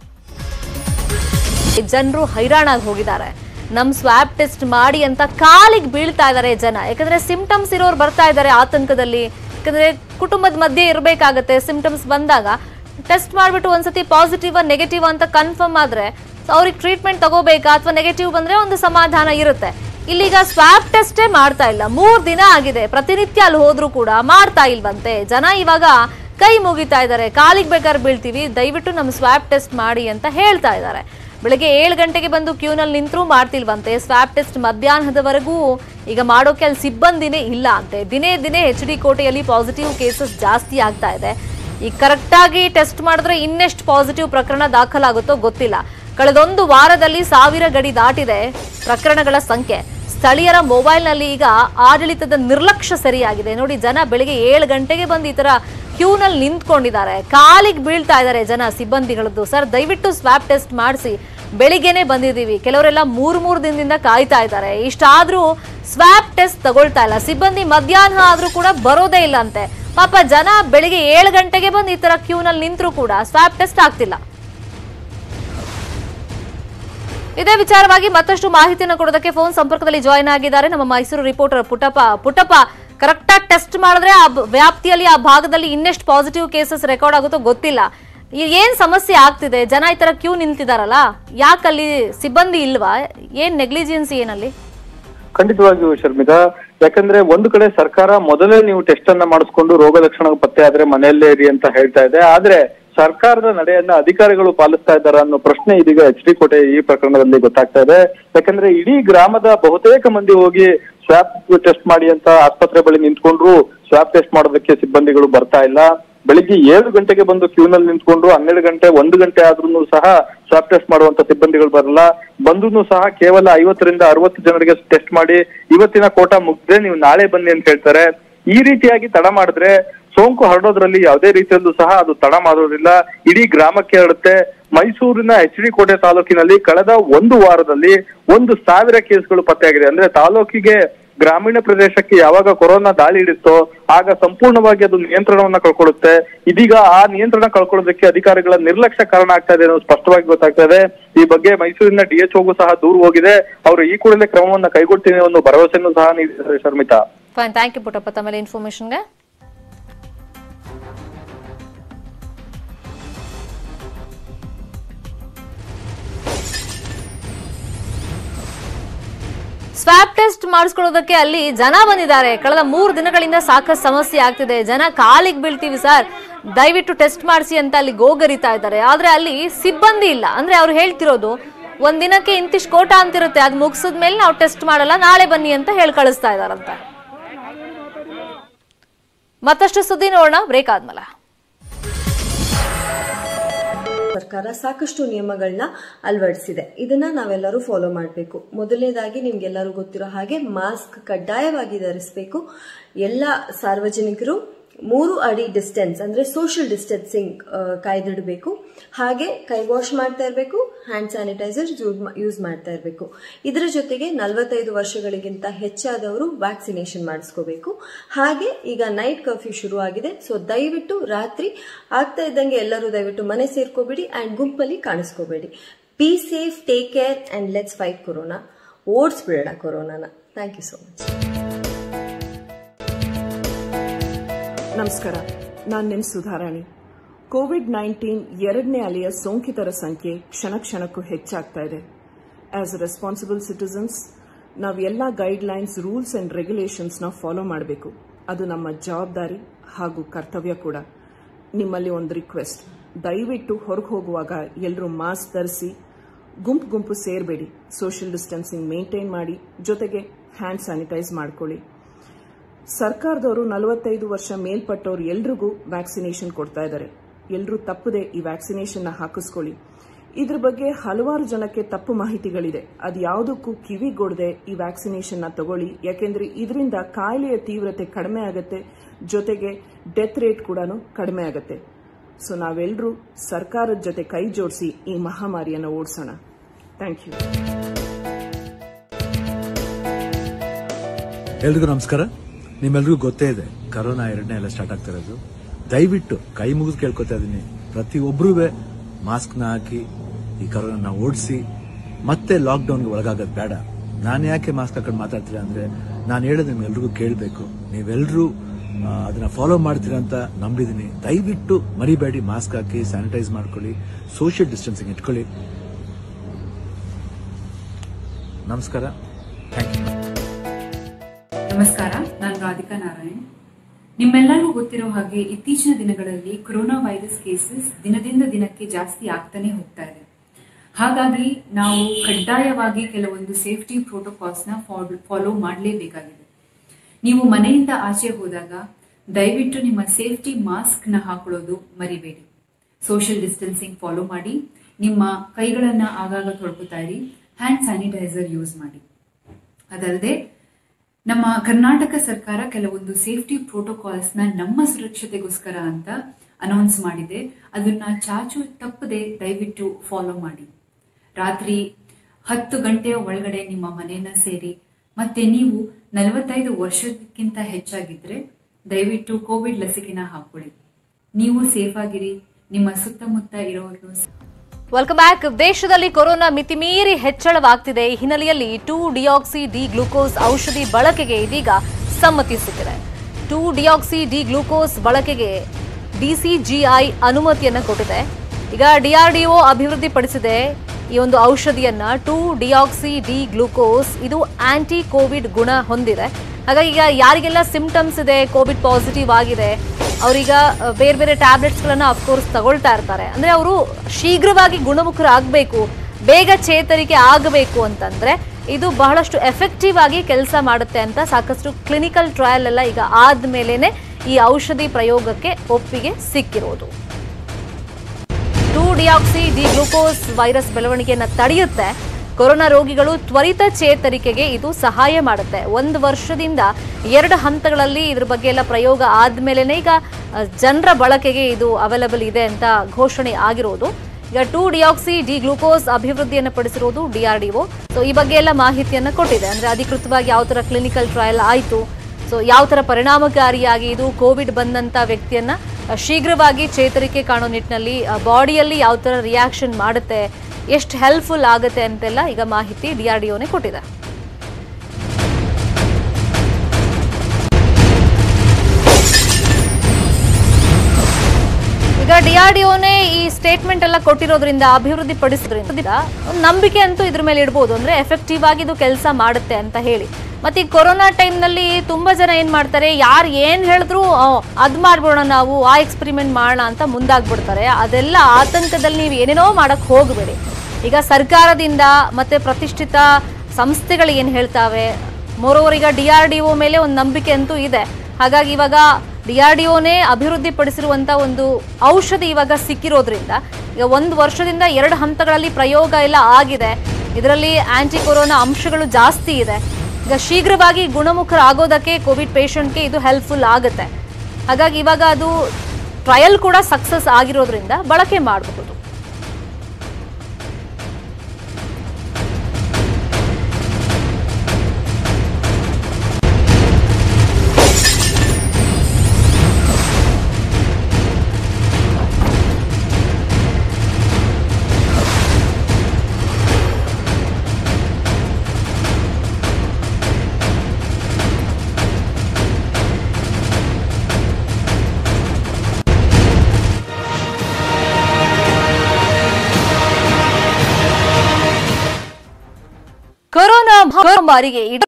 ಜನರು ಹೈರಾಣಾಗಿ ಹೋಗಿದ್ದಾರೆ ನಮ್ ಸ್ವಾಬ್ ಟೆಸ್ಟ್ ಮಾಡಿ ಅಂತ ಕಾಲಿಗೆ ಬೀಳ್ತಾ ಇದ್ದಾರೆ ಜನ ಯಾಕಂದ್ರೆ ಸಿಂಪ್ಟಮ್ಸ್ ಇರೋರು ಬರ್ತಾ ಇದ್ದಾರೆ ಆತಂಕದಲ್ಲಿ ಯಾಕಂದ್ರೆ ಕುಟುಂಬದ ಮಧ್ಯೆ ಇರಬೇಕಾಗತ್ತೆ ಸಿಂಪ್ಟಮ್ಸ್ ಬಂದಾಗ ಟೆಸ್ಟ್ ಮಾಡ್ಬಿಟ್ಟು ಒಂದ್ಸತಿ ಪಾಸಿಟಿವ್ ನೆಗೆಟಿವ್ ಅಂತ ಕನ್ಫರ್ಮ್ ಆದ್ರೆ ಅವ್ರಿಗೆ ಟ್ರೀಟ್ಮೆಂಟ್ ತಗೋಬೇಕಾ ಅಥವಾ ನೆಗೆಟಿವ್ ಬಂದ್ರೆ ಒಂದು ಸಮಾಧಾನ ಇರುತ್ತೆ ಇಲ್ಲೀಗ ಸ್ವಾಬ್ ಟೆಸ್ಟೇ ಮಾಡ್ತಾ ಇಲ್ಲ ಮೂರ್ ದಿನ ಆಗಿದೆ ಪ್ರತಿನಿತ್ಯ ಅಲ್ಲಿ ಹೋದ್ರೂ ಕೂಡ ಮಾಡ್ತಾ ಇಲ್ವಂತೆ ಜನ ಇವಾಗ ಕೈ ಮುಗಿತಾ ಇದ್ದಾರೆ ಕಾಲಿಗೆ ಬೇಕಾದ್ರೆ ಬೀಳ್ತೀವಿ ದಯವಿಟ್ಟು ನಮ್ಮ ಸ್ವಾಬ್ ಟೆಸ್ಟ್ ಮಾಡಿ ಅಂತ ಹೇಳ್ತಾ ಇದ್ದಾರೆ ಬೆಳಗ್ಗೆ ಏಳು ಗಂಟೆಗೆ ಬಂದು ಕ್ಯೂನಲ್ಲಿ ನಿಂತರೂ ಮಾಡ್ತಿಲ್ವಂತೆ ಸ್ವಾಬ್ ಟೆಸ್ಟ್ ಮಧ್ಯಾಹ್ನದವರೆಗೂ ಈಗ ಮಾಡೋಕೆ ಅಲ್ಲಿ ಸಿಬ್ಬಂದಿನೇ ಇಲ್ಲ ಅಂತೆ ದಿನೇ ದಿನೇ ಎಚ್ ಡಿ ಕೋಟೆಯಲ್ಲಿ ಪಾಸಿಟಿವ್ ಕೇಸಸ್ ಜಾಸ್ತಿ ಆಗ್ತಾ ಇದೆ ಈಗ ಕರೆಕ್ಟಾಗಿ ಟೆಸ್ಟ್ ಮಾಡಿದ್ರೆ ಇನ್ನೆಷ್ಟು ಪಾಸಿಟಿವ್ ಪ್ರಕರಣ ದಾಖಲಾಗುತ್ತೋ ಗೊತ್ತಿಲ್ಲ ಕಳೆದೊಂದು ವಾರದಲ್ಲಿ ಸಾವಿರ ಗಡಿ ದಾಟಿದೆ ಪ್ರಕರಣಗಳ ಸಂಖ್ಯೆ ಸ್ಥಳೀಯರ ಮೊಬೈಲ್ನಲ್ಲಿ ಈಗ ಆಡಳಿತದ ನಿರ್ಲಕ್ಷ್ಯ ಸರಿಯಾಗಿದೆ ನೋಡಿ ಜನ ಬೆಳಿಗ್ಗೆ ಏಳು ಗಂಟೆಗೆ ಬಂದು ಈ ತರ ಕ್ಯೂನಲ್ಲಿ ನಿಂತ್ಕೊಂಡಿದ್ದಾರೆ ಕಾಲಿಗೆ ಬೀಳ್ತಾ ಇದ್ದಾರೆ ಜನ ಸಿಬ್ಬಂದಿಗಳದ್ದು ಸರ್ ದಯವಿಟ್ಟು ಸ್ವಾಬ್ ಟೆಸ್ಟ್ ಮಾಡಿಸಿ ಬೆಳಿಗ್ಗೆನೆ ಬಂದಿದ್ದೀವಿ ಕೆಲವರೆಲ್ಲ ಮೂರು ಮೂರು ದಿನದಿಂದ ಕಾಯ್ತಾ ಇದ್ದಾರೆ ಇಷ್ಟಾದ್ರೂ ಸ್ವಾಬ್ ಟೆಸ್ಟ್ ತಗೊಳ್ತಾ ಇಲ್ಲ ಸಿಬ್ಬಂದಿ ಮಧ್ಯಾಹ್ನ ಆದ್ರೂ ಕೂಡ ಬರೋದೇ ಇಲ್ಲ ಅಂತೆ ಪಾಪ ಜನ ಬೆಳಿಗ್ಗೆ ಏಳು ಗಂಟೆಗೆ ಬಂದು ಈ ತರ ಕ್ಯೂನಲ್ಲಿ ನಿಂತರೂ ಕೂಡ ಸ್ವಾಬ್ ಟೆಸ್ಟ್ ಆಗ್ತಿಲ್ಲ ಇದೇ ವಿಚಾರವಾಗಿ ಮತ್ತಷ್ಟು ಮಾಹಿತಿಯನ್ನು ಕೊಡೋದಕ್ಕೆ ಫೋನ್ ಸಂಪರ್ಕದಲ್ಲಿ ಜಾಯಿನ್ ಆಗಿದ್ದಾರೆ ನಮ್ಮ ಮೈಸೂರು ರಿಪೋರ್ಟರ್ ಪುಟ್ಟಪ್ಪ ಪುಟ್ಟಪ್ಪ ಕರೆಕ್ಟಾಗಿ ಟೆಸ್ಟ್ ಮಾಡಿದ್ರೆ ಆ ಬ- ವ್ಯಾಪ್ತಿಯಲ್ಲಿ ಆ ಭಾಗದಲ್ಲಿ ಇನ್ನೆಷ್ಟು ಪಾಸಿಟಿವ್ ಕೇಸಸ್ ರೆಕಾರ್ಡ್ ಆಗುತ್ತೋ ಗೊತ್ತಿಲ್ಲ ಈ- ಏನ್ ಸಮಸ್ಯೆ ಆಗ್ತಿದೆ ಜನ ಈ ತರ ಕ್ಯೂ ನಿಂತಿದಾರಲ್ಲ ಯಾಕಲ್ಲಿ ಸಿಬ್ಬಂದಿ ಇಲ್ವಾ ಏನ್ ನೆಗ್ಲಿಜಿಯನ್ಸಿ ಏನಲ್ಲಿ ಖಂಡಿತವಾಗಿಯೂ ಶರ್ಮಿತಾ ಯಾಕಂದ್ರೆ ಒಂದು ಕಡೆ ಸರ್ಕಾರ ಮೊದಲೇ ನೀವು ಟೆಸ್ಟ್ ಅನ್ನ ಮಾಡಿಸ್ಕೊಂಡು ರೋಗ ಲಕ್ಷಣ ಪತ್ತೆ ಆದ್ರೆ ಮನೆಯಲ್ಲೇ ಇರಿ ಅಂತ ಹೇಳ್ತಾ ಇದೆ ಆದ್ರೆ ಸರ್ಕಾರದ ನಡೆಯನ್ನ ಅಧಿಕಾರಿಗಳು ಪಾಲಿಸ್ತಾ ಇದ್ದಾರ ಅನ್ನೋ ಪ್ರಶ್ನೆ ಇದೀಗ ಎಚ್ ಡಿ ಕೋಟೆ ಈ ಪ್ರಕರಣದಲ್ಲಿ ಗೊತ್ತಾಗ್ತಾ ಇದೆ ಯಾಕಂದ್ರೆ ಇಡೀ ಗ್ರಾಮದ ಬಹುತೇಕ ಮಂದಿ ಹೋಗಿ ಸ್ವಾಬ್ ಟೆಸ್ಟ್ ಮಾಡಿ ಅಂತ ಆಸ್ಪತ್ರೆ ಬಳಿ ನಿಂತ್ಕೊಂಡ್ರು ಸ್ವಾಬ್ ಟೆಸ್ಟ್ ಮಾಡೋದಕ್ಕೆ ಸಿಬ್ಬಂದಿಗಳು ಬರ್ತಾ ಇಲ್ಲ ಬೆಳಿಗ್ಗೆ ಏಳು ಗಂಟೆಗೆ ಬಂದು ಕ್ಯೂನಲ್ಲಿ ನಿಂತ್ಕೊಂಡ್ರು ಹನ್ನೆರಡು ಗಂಟೆ ಒಂದು ಗಂಟೆ ಆದ್ರೂ ಸಹ ಸ್ವಾಬ್ ಟೆಸ್ಟ್ ಮಾಡುವಂತ ಸಿಬ್ಬಂದಿಗಳು ಬರಲ್ಲ ಬಂದ್ರು ಸಹ ಕೇವಲ ಐವತ್ತರಿಂದ ಅರವತ್ತು ಜನರಿಗೆ ಟೆಸ್ಟ್ ಮಾಡಿ ಇವತ್ತಿನ ಕೋಟಾ ಮುಗ್ದ್ರೆ ನೀವು ನಾಳೆ ಬನ್ನಿ ಅಂತ ಹೇಳ್ತಾರೆ ಈ ರೀತಿಯಾಗಿ ತಡ ಮಾಡಿದ್ರೆ ಸೋಂಕು ಹರಡೋದ್ರಲ್ಲಿ ಯಾವುದೇ ರೀತಿಯಲ್ಲೂ ಸಹ ಅದು ತಡ ಮಾಡೋದಿಲ್ಲ ಇಡೀ ಗ್ರಾಮಕ್ಕೆ ಹರಡುತ್ತೆ ಮೈಸೂರಿನ ಎಚ್ ಡಿ ಕೋಟೆ ತಾಲೂಕಿನಲ್ಲಿ ಕಳೆದ ಒಂದು ವಾರದಲ್ಲಿ ಒಂದು ಸಾವಿರ ಕೇಸ್ಗಳು ಪತ್ತೆಯಾಗಿದೆ ಅಂದ್ರೆ ತಾಲೂಕಿಗೆ ಗ್ರಾಮೀಣ ಪ್ರದೇಶಕ್ಕೆ ಯಾವಾಗ ಕೊರೋನಾ ದಾಳಿ ಹಿಡಿತೋ ಆಗ ಸಂಪೂರ್ಣವಾಗಿ ಅದು ನಿಯಂತ್ರಣವನ್ನ ಕಳ್ಕೊಳ್ಳುತ್ತೆ ಇದೀಗ ಆ ನಿಯಂತ್ರಣ ಕಳ್ಕೊಳ್ಳೋದಕ್ಕೆ ಅಧಿಕಾರಿಗಳ ನಿರ್ಲಕ್ಷ್ಯ ಕಾರಣ ಆಗ್ತಾ ಇದೆ ಅನ್ನೋದು ಸ್ಪಷ್ಟವಾಗಿ ಗೊತ್ತಾಗ್ತಾ ಇದೆ ಈ ಬಗ್ಗೆ ಮೈಸೂರಿನ ಡಿಎಚ್ಒಗೂ ಸಹ ದೂರು ಹೋಗಿದೆ ಅವರು ಈ ಕೂಡಲೇ ಕ್ರಮವನ್ನ ಕೈಗೊಳ್ತೀನಿ ಅನ್ನೋ ಭರವಸೆಯನ್ನು ಸಹ ನೀಡಿದ್ದಾರೆ Sharmita fine thank you Puttappa ತಮ್ಮ ಇನ್ಫಾರ್ಮೇಶನ್ಗೆ ಸ್ವಾಬ್ ಟೆಸ್ಟ್ ಮಾಡಿಸ್ಕೊಳ್ಳೋದಕ್ಕೆ ಅಲ್ಲಿ ಜನ ಬಂದಿದ್ದಾರೆ ಕಳೆದ ಮೂರು ದಿನಗಳಿಂದ ಸಾಕಷ್ಟು ಸಮಸ್ಯೆ ಆಗ್ತಿದೆ ಜನ ಕಾಲಿಗೆ ಬೀಳ್ತೀವಿ ಸರ್ ದಯವಿಟ್ಟು ಟೆಸ್ಟ್ ಮಾಡಿಸಿ ಅಂತ ಅಲ್ಲಿ ಗೋಗರಿತಾ ಇದ್ದಾರೆ ಆದ್ರೆ ಅಲ್ಲಿ ಸಿಬ್ಬಂದಿ ಇಲ್ಲ ಅಂದ್ರೆ ಅವ್ರು ಹೇಳ್ತಿರೋದು ಒಂದ್ ದಿನಕ್ಕೆ ಇಂತಿಷ್ಟು ಕೋಟ ಅಂತಿರುತ್ತೆ ಅದು ಮುಗಿಸಿದ್ಮೇಲೆ ನಾವು ಟೆಸ್ಟ್ ಮಾಡಲ್ಲ ನಾಳೆ ಬನ್ನಿ ಅಂತ ಹೇಳಿ ಕಳಿಸ್ತಾ ಇದಾರಂತೆ ಮತ್ತಷ್ಟು ಸುದ್ದಿ ನೋಡೋಣ ಬ್ರೇಕ್ ಆದ್ಮೇಲೆ ಸರ್ಕಾರ ಸಾಕಷ್ಟು ನಿಯಮಗಳನ್ನ ಅಳವಡಿಸಿದೆ ಇದನ್ನ ನಾವೆಲ್ಲರೂ ಫಾಲೋ ಮಾಡಬೇಕು ಮೊದಲನೇದಾಗಿ ನಿಮ್ಗೆಲ್ಲರೂ ಗೊತ್ತಿರೋ ಹಾಗೆ ಮಾಸ್ಕ್ ಕಡ್ಡಾಯವಾಗಿ ಧರಿಸಬೇಕು ಎಲ್ಲ ಸಾರ್ವಜನಿಕರು ಮೂರು ಅಡಿ ಡಿಸ್ಟೆನ್ಸ್ ಅಂದ್ರೆ ಸೋಷಿಯಲ್ ಡಿಸ್ಟೆನ್ಸಿಂಗ್ ಕಾಯ್ದಿಡಬೇಕು ಹಾಗೆ ಕೈ ವಾಶ್ ಮಾಡ್ತಾ ಇರಬೇಕು ಹ್ಯಾಂಡ್ ಸ್ಯಾನಿಟೈಸರ್ ಯೂಸ್ ಮಾಡ್ತಾ ಇರಬೇಕು ಇದರ ಜೊತೆಗೆ ನಲವತ್ತೈದು ವರ್ಷಗಳಿಗಿಂತ ಹೆಚ್ಚಾದವರು ವ್ಯಾಕ್ಸಿನೇಷನ್ ಮಾಡಿಸ್ಕೋಬೇಕು ಹಾಗೆ ಈಗ ನೈಟ್ ಕರ್ಫ್ಯೂ ಶುರು ಆಗಿದೆ ಸೊ ದಯವಿಟ್ಟು ರಾತ್ರಿ ಆಗ್ತಾ ಇದ್ದಂಗೆ ಎಲ್ಲರೂ ದಯವಿಟ್ಟು ಮನೆ ಸೇರ್ಕೋಬೇಡಿ ಅಂಡ್ ಗುಂಪಲ್ಲಿ ಕಾಣಿಸ್ಕೋಬೇಡಿ be safe take care and let's fight corona ಓಡಿಸ್ಬಿಡೋಣ ಕೊರೋನಾನ ಥ್ಯಾಂಕ್ ಯು ಸೋ ಮಚ್ ನಮಸ್ಕಾರ ನಾನು ನಿಮ್ ಸುಧಾರಾಣಿ ಕೋವಿಡ್ ನೈನ್ಟೀನ್ ಎರಡನೇ ಅಲೆಯ ಸೋಂಕಿತರ ಸಂಖ್ಯೆ ಕ್ಷಣ ಕ್ಷಣಕ್ಕೂ ಹೆಚ್ಚಾಗ್ತಾ ಇದೆ ಆಸ್ ರೆಸ್ಪಾನ್ಸಿಬಲ್ ಸಿಟಿಸನ್ಸ್ ನಾವು ಎಲ್ಲ ಗೈಡ್ಲೈನ್ಸ್ ರೂಲ್ಸ್ ಅಂಡ್ ರೆಗ್ಯುಲೇಷನ್ಸ್ನ ಫಾಲೋ ಮಾಡಬೇಕು ಅದು ನಮ್ಮ ಜವಾಬ್ದಾರಿ ಹಾಗೂ ಕರ್ತವ್ಯ ಕೂಡ ನಿಮ್ಮಲ್ಲಿ ಒಂದು ರಿಕ್ವೆಸ್ಟ್ ದಯವಿಟ್ಟು ಹೊರಗೆ ಹೋಗುವಾಗ ಎಲ್ಲರೂ ಮಾಸ್ಕ್ ಧರಿಸಿ ಗುಂಪು ಗುಂಪು ಸೇರಬೇಡಿ ಸೋಷಿಯಲ್ ಡಿಸ್ಟೆನ್ಸಿಂಗ್ ಮೇಂಟೈನ್ ಮಾಡಿ ಜೊತೆಗೆ ಹ್ಯಾಂಡ್ ಸ್ಯಾನಿಟೈಸ್ ಮಾಡ್ಕೊಳ್ಳಿ ಸರ್ಕಾರದವರು ನಲವತ್ತೈದು ವರ್ಷ ಮೇಲ್ಪಟ್ಟವ್ರು ಎಲ್ರಿಗೂ ವ್ಯಾಕ್ಸಿನೇಷನ್ ಕೊಡ್ತಾ ಇದ್ದಾರೆ ಎಲ್ಲರೂ ತಪ್ಪದೆ ಈ ವ್ಯಾಕ್ಸಿನೇಷನ್ ಹಾಕಿಸ್ಕೊಳ್ಳಿ ಇದ್ರ ಬಗ್ಗೆ ಹಲವಾರು ಜನಕ್ಕೆ ತಪ್ಪು ಮಾಹಿತಿಗಳಿದೆ ಅದು ಯಾವುದಕ್ಕೂ ಕಿವಿಗೊಡದೆ ಈ ವ್ಯಾಕ್ಸಿನೇಷನ್ ತಗೊಳ್ಳಿ ಯಾಕೆಂದ್ರೆ ಇದರಿಂದ ಕಾಯಿಲೆಯ ತೀವ್ರತೆ ಕಡಿಮೆ ಆಗುತ್ತೆ ಜೊತೆಗೆ ಡೆತ್ ರೇಟ್ ಕೂಡ ಕಡಿಮೆ ಆಗುತ್ತೆ ಸೊ ನಾವೆಲ್ಲರೂ ಸರ್ಕಾರದ ಜೊತೆ ಕೈ ಜೋಡಿಸಿ ಈ ಮಹಾಮಾರಿಯನ್ನು ಓಡಿಸೋಣ ಥ್ಯಾಂಕ್ ಯು ಎಲ್ರಿಗೂ ನಮಸ್ಕಾರ ನಿಮ್ಮೆಲ್ರಿಗೂ ಗೊತ್ತೇ ಇದೆ ಕರೋನಾ ಎರಡನೇ ಎಲ್ಲ ಸ್ಟಾರ್ಟ್ ಆಗ್ತಾ ಇರೋದು ದಯವಿಟ್ಟು ಕೈ ಮುಗಿದು ಕೇಳ್ಕೊತಾ ಇದ್ದೀನಿ ಪ್ರತಿಯೊಬ್ಬರೂ ಮಾಸ್ಕ್ನ ಹಾಕಿ ಈ ಕರೋನಾ ಓಡಿಸಿ ಮತ್ತೆ ಲಾಕ್ಡೌನ್ಗೆ ಒಳಗಾಗೋದು ಬೇಡ ನಾನು ಯಾಕೆ ಮಾಸ್ಕ್ ಹಾಕೊಂಡು ಮಾತಾಡ್ತೀರಾ ಅಂದ್ರೆ ನಾನು ಹೇಳೋದು ನಿಮ್ಗೆಲ್ರಿಗೂ ಕೇಳಬೇಕು ನೀವೆಲ್ಲರೂ ಆ, ಅದನ್ನ ಫಾಲೋ ಮಾಡ್ತೀರಾ ಅಂತ ನಂಬಿದ್ದೀನಿ ದಯವಿಟ್ಟು ಮರಿಬೇಡಿ ಮಾಸ್ಕ್ ಹಾಕಿ ಸ್ಯಾನಿಟೈಸ್ ಮಾಡ್ಕೊಳ್ಳಿ ಸೋಷಿಯಲ್ ಡಿಸ್ಟೆನ್ಸಿಂಗ್ ಇಟ್ಕೊಳ್ಳಿ ನಮಸ್ಕಾರ ಥ್ಯಾಂಕ್ ಯು ನಮಸ್ಕಾರ ನಾನು ರಾಧಿಕಾ ನಾರಾಯಣ್ ನಿಮ್ಮೆಲ್ಲರಿಗೂ ಗೊತ್ತಿರೋ ಹಾಗೆ ಇತ್ತೀಚಿನ ದಿನಗಳಲ್ಲಿ ಕೊರೋನಾ ವೈರಸ್ ಕೇಸಸ್ ದಿನದಿಂದ ದಿನಕ್ಕೆ ಜಾಸ್ತಿ ಆಗ್ತಾನೆ ಹೋಗ್ತಾ ಇದೆ ಹಾಗಾಗಿ ನಾವು ಕಡ್ಡಾಯವಾಗಿ ಕೆಲವೊಂದು ಸೇಫ್ಟಿ ಪ್ರೋಟೋಕಾಲ್ಸ್ನ ಫಾಲೋ ಮಾಡಲೇಬೇಕಾಗಿದೆ ನೀವು ಮನೆಯಿಂದ ಆಚೆ ಹೋದಾಗ ದಯವಿಟ್ಟು ನಿಮ್ಮ ಸೇಫ್ಟಿ ಮಾಸ್ಕ್ನ ಹಾಕೊಳ್ಳೋದು ಮರಿಬೇಡಿ ಸೋಷಿಯಲ್ ಡಿಸ್ಟೆನ್ಸಿಂಗ್ ಫಾಲೋ ಮಾಡಿ ನಿಮ್ಮ ಕೈಗಳನ್ನ ಆಗಾಗ ತೊಳ್ಕೊತಾ ಇರಿ ಹ್ಯಾಂಡ್ ಸ್ಯಾನಿಟೈಸರ್ ಯೂಸ್ ಮಾಡಿ ಅದಲ್ಲದೆ ನಮ್ಮ ಕರ್ನಾಟಕ ಸರ್ಕಾರ ಕೆಲವೊಂದು ಸೇಫ್ಟಿ ಪ್ರೋಟೋಕಾಲ್ಸ್ನ ನಮ್ಮ ಸುರಕ್ಷತೆಗೋಸ್ಕರ ಅಂತ ಅನೌನ್ಸ್ ಮಾಡಿದೆ ಅದನ್ನ ಚಾಚು ತಪ್ಪದೆ ದಯವಿಟ್ಟು ಫಾಲೋ ಮಾಡಿ ರಾತ್ರಿ ಹತ್ತು ಗಂಟೆಯ ಒಳಗಡೆ ನಿಮ್ಮ ಮನೆಯನ್ನ ಸೇರಿ ಮತ್ತೆ ನೀವು ನಲವತ್ತೈದು ವರ್ಷಕ್ಕಿಂತ ಹೆಚ್ಚಾಗಿದ್ರೆ ದಯವಿಟ್ಟು ಕೋವಿಡ್ ಲಸಿಕೆನ ಹಾಕೊಳ್ಳಿ ನೀವು ಸೇಫ್ ಆಗಿರಿ ನಿಮ್ಮ ಸುತ್ತಮುತ್ತ ಇರೋರು ವೆಲ್ಕಮ್ ಬ್ಯಾಕ್ ದೇಶದಲ್ಲಿ ಕೊರೋನಾ ಮಿತಿಮೀರಿ ಹೆಚ್ಚಳವಾಗ್ತಿದೆ ಈ ಹಿನ್ನೆಲೆಯಲ್ಲಿ ಟೂ ಡಿಯಾಕ್ಸಿ ಡಿ ಗ್ಲೂಕೋಸ್ ಔಷಧಿ ಬಳಕೆಗೆ ಇದೀಗ ಸಮ್ಮತಿ ಸಿಕ್ಕಿದೆ ಟೂ ಡಿಯಾಕ್ಸಿ ಡಿ ಗ್ಲೂಕೋಸ್ ಬಳಕೆಗೆ ಡಿಸಿಜಿಐ ಅನುಮತಿಯನ್ನು ಕೊಟ್ಟಿದೆ ಈಗ ಡಿಆರ್ಡಿಒ ಅಭಿವೃದ್ಧಿಪಡಿಸಿದೆ ಈ ಒಂದು ಔಷಧಿಯನ್ನ ಟೂ ಡಿಯಾಕ್ಸಿ ಡಿ ಗ್ಲೂಕೋಸ್ ಇದು ಆಂಟಿ ಕೋವಿಡ್ ಗುಣ ಹೊಂದಿದೆ ಹಾಗಾಗಿ ಈಗ ಯಾರಿಗೆಲ್ಲ ಸಿಂಪ್ಟಮ್ಸ್ ಇದೆ ಕೋವಿಡ್ ಪಾಸಿಟಿವ್ ಆಗಿದೆ ಅವರೀಗ ಬೇರೆ ಬೇರೆ ಟ್ಯಾಬ್ಲೆಟ್ಸ್ಗಳನ್ನ ಅಫ್ಕೋರ್ಸ್ ತಗೊಳ್ತಾ ಇರ್ತಾರೆ ಅಂದ್ರೆ ಅವರು ಶೀಘ್ರವಾಗಿ ಗುಣಮುಖರಾಗಬೇಕು ಬೇಗ ಚೇತರಿಕೆ ಆಗಬೇಕು ಅಂತಂದ್ರೆ ಇದು ಬಹಳಷ್ಟು ಎಫೆಕ್ಟಿವ್ ಆಗಿ ಕೆಲಸ ಮಾಡುತ್ತೆ ಅಂತ ಸಾಕಷ್ಟು ಕ್ಲಿನಿಕಲ್ ಟ್ರಯಲ್ ಎಲ್ಲ ಈಗ ಆದ್ಮೇಲೆನೆ ಈ ಔಷಧಿ ಪ್ರಯೋಗಕ್ಕೆ ಒಪ್ಪಿಗೆ ಸಿಕ್ಕಿರೋದು two deoxy D glucose virus ಬೆಳವಣಿಗೆಯನ್ನು ತಡೆಯುತ್ತೆ ಕೊರೋನಾ ರೋಗಿಗಳು ತ್ವರಿತ ಚೇತರಿಕೆಗೆ ಇದು ಸಹಾಯ ಮಾಡುತ್ತೆ ಒಂದು ವರ್ಷದಿಂದ ಎರಡು ಹಂತಗಳಲ್ಲಿ ಇದ್ರ ಬಗ್ಗೆ ಎಲ್ಲ ಪ್ರಯೋಗ ಆದ್ಮೇಲೆನೆ ಈಗ ಜನರ ಬಳಕೆಗೆ ಇದು ಅವೈಲಬಲ್ ಇದೆ ಅಂತ ಘೋಷಣೆ ಆಗಿರೋದು ಈಗ ಟೂ ಡಿಯಾಕ್ಸಿ ಡಿ ಗ್ಲೂಕೋಸ್ ಅಭಿವೃದ್ಧಿಯನ್ನು ಪಡಿಸಿರೋದು ಡಿಆರ್ಡಿಒ ಸೊ ಈ ಬಗ್ಗೆ ಎಲ್ಲ ಮಾಹಿತಿಯನ್ನು ಕೊಟ್ಟಿದೆ ಅಂದ್ರೆ ಅಧಿಕೃತವಾಗಿ ಯಾವ ಥರ ಕ್ಲಿನಿಕಲ್ ಟ್ರಯಲ್ ಆಯಿತು ಸೊ ಯಾವ ಥರ ಪರಿಣಾಮಕಾರಿಯಾಗಿ ಇದು ಕೋವಿಡ್ ಬಂದಂಥ ವ್ಯಕ್ತಿಯನ್ನ ಅ, ಶೀಘ್ರವಾಗಿ ಚೇತರಿಕೆ ಕಾಣೋ ನಿಟ್ಟಿನಲ್ಲಿ ಬಾಡಿಯಲ್ಲಿ ಯಾವ ಥರ ರಿಯಾಕ್ಷನ್ ಮಾಡುತ್ತೆ ಎಷ್ಟು ಹೆಲ್ಪ್ಫುಲ್ ಆಗುತ್ತೆ ಅಂತೆಲ್ಲ ಈಗ ಮಾಹಿತಿ ಡಿ ಆರ್ ಡಿ ಒನೇ ಕೊಟ್ಟಿದೆ ಈಗ ಡಿಆರ್ಡಿಒನೇ ಈ ಸ್ಟೇಟ್ಮೆಂಟ್ ಎಲ್ಲ ಕೊಟ್ಟಿರೋದ್ರಿಂದ ಅಭಿವೃದ್ಧಿ ಪಡಿಸೋದ್ರಿಂದ ಒಂದು ನಂಬಿಕೆ ಅಂತೂ ಇದ್ರ ಮೇಲೆ ಇಡ್ಬೋದು ಅಂದ್ರೆ ಎಫೆಕ್ಟಿವ್ ಆಗಿ ಇದು ಕೆಲಸ ಮಾಡುತ್ತೆ ಅಂತ ಹೇಳಿ ಮತ್ತೆ ಈ ಕೊರೋನಾ ಟೈಮ್ನಲ್ಲಿ ತುಂಬಾ ಜನ ಏನ್ ಮಾಡ್ತಾರೆ ಯಾರು ಏನ್ ಹೇಳಿದ್ರು ಆ, ಅದ್ ಮಾಡ್ಬೋಣ ನಾವು ಆ ಎಕ್ಸ್ಪೆರಿಮೆಂಟ್ ಮಾಡೋಣ ಅಂತ ಮುಂದಾಗ್ಬಿಡ್ತಾರೆ ಅದೆಲ್ಲ ಆತಂಕದಲ್ಲಿ ನೀವು ಏನೇನೋ ಮಾಡಕ್ ಹೋಗಬೇಡಿ ಈಗ ಸರ್ಕಾರದಿಂದ ಮತ್ತೆ ಪ್ರತಿಷ್ಠಿತ ಸಂಸ್ಥೆಗಳು ಏನ್ ಹೇಳ್ತಾವೆ ಮೋರೋವರ್ ಈಗ ಡಿ ಆರ್ ಡಿ ಒ ಮೇಲೆ ಒಂದು ನಂಬಿಕೆ ಅಂತೂ ಇದೆ ಹಾಗಾಗಿ ಇವಾಗ ಡಿ ಆರ್ ಡಿ ಒನೇ ಅಭಿವೃದ್ಧಿ ಪಡಿಸಿರುವಂತ ಒಂದು ಔಷಧಿ ಇವಾಗ ಸಿಕ್ಕಿರೋದ್ರಿಂದ ಈಗ ಒಂದು ವರ್ಷದಿಂದ ಎರಡು ಹಂತಗಳಲ್ಲಿ ಪ್ರಯೋಗ ಎಲ್ಲ ಆಗಿದೆ ಇದರಲ್ಲಿ ಆಂಟಿ ಕೊರೋನಾ ಅಂಶಗಳು ಜಾಸ್ತಿ ಇದೆ ಈಗ ಶೀಘ್ರವಾಗಿ ಗುಣಮುಖರಾಗೋದಕ್ಕೆ ಕೋವಿಡ್ ಪೇಷಂಟ್ಗೆ ಇದು ಹೆಲ್ಪ್ಫುಲ್ ಆಗುತ್ತೆ ಹಾಗಾಗಿ ಇವಾಗ ಅದು ಟ್ರಯಲ್ ಕೂಡ ಸಕ್ಸಸ್ ಆಗಿರೋದ್ರಿಂದ ಬಳಕೆ ಮಾಡಬಹುದು ಕೊರೋನಾ ಮಹಾಮಾರಿಗೆ ಇಡ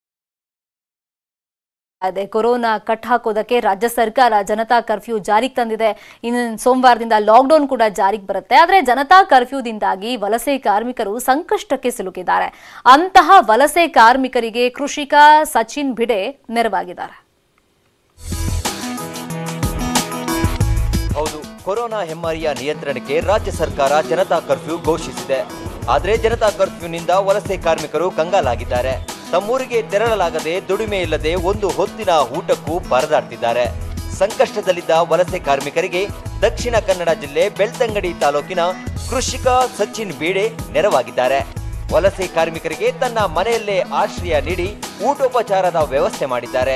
ಅದೇ ಕೊರೋನಾ ಕಟ್ ಹಾಕೋದಕ್ಕೆ ರಾಜ್ಯ ಸರ್ಕಾರ ಜನತಾ ಕರ್ಫ್ಯೂ ಜಾರಿಗೆ ತಂದಿದೆ ಇನ್ನು ಸೋಮವಾರದಿಂದ ಲಾಕ್ಡೌನ್ ಕೂಡ ಜಾರಿಗೆ ಬರುತ್ತೆ ಆದರೆ ಜನತಾ ಕರ್ಫ್ಯೂದಿಂದಾಗಿ ವಲಸೆ ಕಾರ್ಮಿಕರು ಸಂಕಷ್ಟಕ್ಕೆ ಸಿಲುಕಿದ್ದಾರೆ ಅಂತಹ ವಲಸೆ ಕಾರ್ಮಿಕರಿಗೆ ಕೃಷಿಕ ಸಚಿನ್ ಭಿಡೆ ನೆರವಾಗಿದ್ದಾರೆ ಹೌದು ಕೊರೋನಾ ಹೆಮ್ಮಾರಿಯ ನಿಯಂತ್ರಣಕ್ಕೆ ರಾಜ್ಯ ಸರ್ಕಾರ ಜನತಾ ಕರ್ಫ್ಯೂ ಘೋಷಿಸಿದೆ ಆದರೆ ಜನತಾ ಕರ್ಫ್ಯೂನಿಂದ ವಲಸೆ ಕಾರ್ಮಿಕರು ಕಂಗಾಲಾಗಿದ್ದಾರೆ ತಮ್ಮೂರಿಗೆ ತೆರಳಲಾಗದೆ ದುಡಿಮೆ ಇಲ್ಲದೆ ಒಂದು ಹೊತ್ತಿನ ಊಟಕ್ಕೂ ಪರದಾಡ್ತಿದ್ದಾರೆ ಸಂಕಷ್ಟದಲ್ಲಿದ್ದ ವಲಸೆ ಕಾರ್ಮಿಕರಿಗೆ ದಕ್ಷಿಣ ಕನ್ನಡ ಜಿಲ್ಲೆ ಬೆಳ್ತಂಗಡಿ ತಾಲೂಕಿನ ಕೃಷಿಕ ಸಚಿನ್ ಬೀಡೆ ನೆರವಾಗಿದ್ದಾರೆ ವಲಸೆ ಕಾರ್ಮಿಕರಿಗೆ ತನ್ನ ಮನೆಯಲ್ಲೇ ಆಶ್ರಯ ನೀಡಿ ಊಟೋಪಚಾರದ ವ್ಯವಸ್ಥೆ ಮಾಡಿದ್ದಾರೆ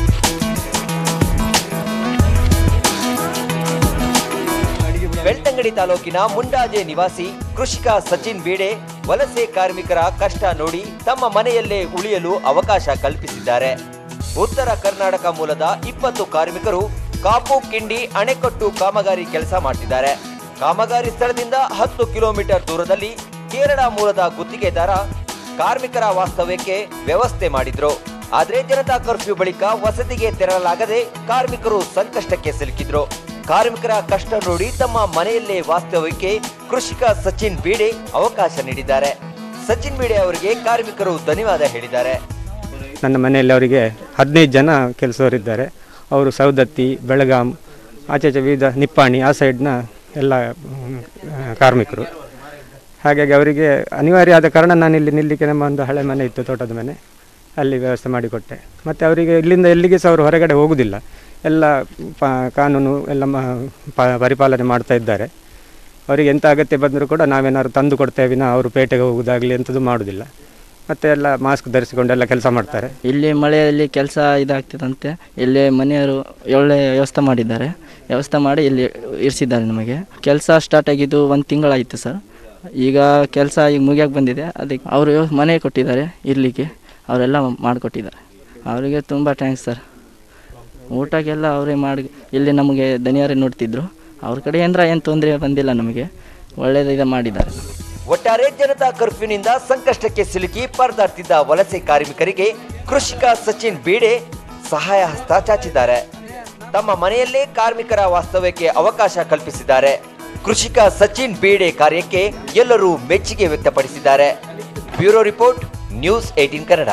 ಬೆಳ್ತಂಗಡಿ ತಾಲೂಕಿನ ಮುಂಡಾಜೆ ನಿವಾಸಿ ಕೃಷಿಕ ಸಚಿನ್ ಬೀಡೆ ವಲಸೆ ಕಾರ್ಮಿಕರ ಕಷ್ಟ ನೋಡಿ ತಮ್ಮ ಮನೆಯಲ್ಲೇ ಉಳಿಯಲು ಅವಕಾಶ ಕಲ್ಪಿಸಿದ್ದಾರೆ ಉತ್ತರ ಕರ್ನಾಟಕ ಮೂಲದ ಇಪ್ಪತ್ತು ಕಾರ್ಮಿಕರು ಕಾಪು ಕಿಂಡಿ ಅಣೆಕಟ್ಟು ಕಾಮಗಾರಿ ಕೆಲಸ ಮಾಡ್ತಿದ್ದಾರೆ ಕಾಮಗಾರಿ ಸ್ಥಳದಿಂದ ಹತ್ತು ಕಿಲೋಮೀಟರ್ ದೂರದಲ್ಲಿ ಕೇರಳ ಮೂಲದ ಗುತ್ತಿಗೆದಾರ ಕಾರ್ಮಿಕರ ವಾಸ್ತವ್ಯಕ್ಕೆ ವ್ಯವಸ್ಥೆ ಮಾಡಿದ್ರು ಆದ್ರೆ ಜನತಾ ಕರ್ಫ್ಯೂ ಬಳಿಕ ವಸತಿಗೆ ತೆರಳಲಾಗದೆ ಕಾರ್ಮಿಕರು ಸಂಕಷ್ಟಕ್ಕೆ ಸಿಲುಕಿದ್ರು ಕಾರ್ಮಿಕರ ಕಷ್ಟ ನೋಡಿ ತಮ್ಮ ಮನೆಯಲ್ಲೇ ವಾಸ್ತವ್ಯಕ್ಕೆ ಕೃಷಿಕ ಸಚಿನ್ ಬೀಡೆ ಅವಕಾಶ ನೀಡಿದ್ದಾರೆ ಸಚಿನ್ ಬೀಡೆ ಅವರಿಗೆ ಕಾರ್ಮಿಕರು ಧನ್ಯವಾದ ಹೇಳಿದ್ದಾರೆ ನನ್ನ ಮನೆಯಲ್ಲಿ ಅವರಿಗೆ ಹದಿನೈದು ಜನ ಕೆಲಸವರಿದ್ದಾರೆ ಅವರು ಸೌದತ್ತಿ ಬೆಳಗಾಂ ಆಚೆ ಆಚೆ ವಿವಿಧ ನಿಪ್ಪಾಣಿ ಆ ಸೈಡ್ನ ಎಲ್ಲ ಮ್, ಆ, ಕಾರ್ಮಿಕರು ಹಾಗಾಗಿ ಅವರಿಗೆ ಅನಿವಾರ್ಯ ಆದ ಕಾರಣ ನಾನು ಇಲ್ಲಿ ನಿಲ್ಲಿಕ್ಕೆ ನಮ್ಮ ಒಂದು ಹಳೆ ಮನೆ ಇತ್ತು ತೋಟದ ಮನೆ ಅಲ್ಲಿ ವ್ಯವಸ್ಥೆ ಮಾಡಿಕೊಟ್ಟೆ ಮತ್ತು ಅವರಿಗೆ ಇಲ್ಲಿಂದ ಎಲ್ಲಿಗೆ ಸಹ ಅವರು ಹೊರಗಡೆ ಹೋಗುವುದಿಲ್ಲ ಎಲ್ಲ ಪ ಕಾನೂನು ಎಲ್ಲ ಮ- ಪ- ಪರಿಪಾಲನೆ ಮಾಡ್ತಾ ಇದ್ದಾರೆ ಅವರಿಗೆ ಎಂಥ ಅಗತ್ಯ ಬಂದರೂ ಕೂಡ ನಾವೇನಾದ್ರು ತಂದು ಕೊಡ್ತೇವೆ ನಾ ಅವರು ಪೇಟೆಗೆ ಹೋಗೋದಾಗಲಿ ಎಂಥದ್ದು ಮಾಡೋದಿಲ್ಲ ಮತ್ತು ಎಲ್ಲ ಮಾಸ್ಕ್ ಧರಿಸಿಕೊಂಡೆಲ್ಲ ಕೆಲಸ ಮಾಡ್ತಾರೆ ಇಲ್ಲಿ ಮಳೆಯಲ್ಲಿ ಕೆಲಸ ಇದಾಗ್ತಿದಂತೆ ಇಲ್ಲಿ ಮನೆಯವರು ಒಳ್ಳೆ ವ್ಯವಸ್ಥೆ ಮಾಡಿದ್ದಾರೆ ವ್ಯವಸ್ಥೆ ಮಾಡಿ ಇಲ್ಲಿ ಇರಿಸಿದ್ದಾರೆ ನಮಗೆ ಕೆಲಸ ಸ್ಟಾರ್ಟ್ ಆಗಿದ್ದು ಒಂದು ತಿಂಗಳಾಯಿತು ಸರ್ ಈಗ ಕೆಲಸ ಈಗ ಮುಗಿಯಕ್ಕೆ ಬಂದಿದೆ ಅದಕ್ಕೆ ಅವರು ಮನೆ ಕೊಟ್ಟಿದ್ದಾರೆ ಇರಲಿಕ್ಕೆ ಅವರೆಲ್ಲ ಮಾಡಿಕೊಟ್ಟಿದ್ದಾರೆ ಅವರಿಗೆ ತುಂಬ ಥ್ಯಾಂಕ್ಸ್ ಸರ್ ಊಟಕ್ಕೆಲ್ಲ ಅವರೇ ಮಾಡಿ ಇಲ್ಲಿ ನಮಗೆ ದನಿಯಾರೇ ನೋಡ್ತಿದ್ರು ಅವ್ರ ಕಡೆ ಏನರ ಏನು ತೊಂದರೆ ಬಂದಿಲ್ಲ ನಮಗೆ ಒಳ್ಳೆಯದಿದೆ ಮಾಡಿದ್ದಾರೆ ಒಟ್ಟಾರೆ ಜನತಾ ಕರ್ಫ್ಯೂನಿಂದ ಸಂಕಷ್ಟಕ್ಕೆ ಸಿಲುಕಿ ಪರದಾಡ್ತಿದ್ದ ವಲಸೆ ಕಾರ್ಮಿಕರಿಗೆ ಕೃಷಿಕ ಸಚಿನ್ ಬೀಡೆ ಸಹಾಯ ಹಸ್ತ ಚಾಚಿದ್ದಾರೆ ತಮ್ಮ ಮನೆಯಲ್ಲೇ ಕಾರ್ಮಿಕರ ವಾಸ್ತವ್ಯಕ್ಕೆ ಅವಕಾಶ ಕಲ್ಪಿಸಿದ್ದಾರೆ ಕೃಷಿಕ ಸಚಿನ್ ಬೀಡೆ ಕಾರ್ಯಕ್ಕೆ ಎಲ್ಲರೂ ಮೆಚ್ಚುಗೆ ವ್ಯಕ್ತಪಡಿಸಿದ್ದಾರೆ bureau report news eighteen Kannada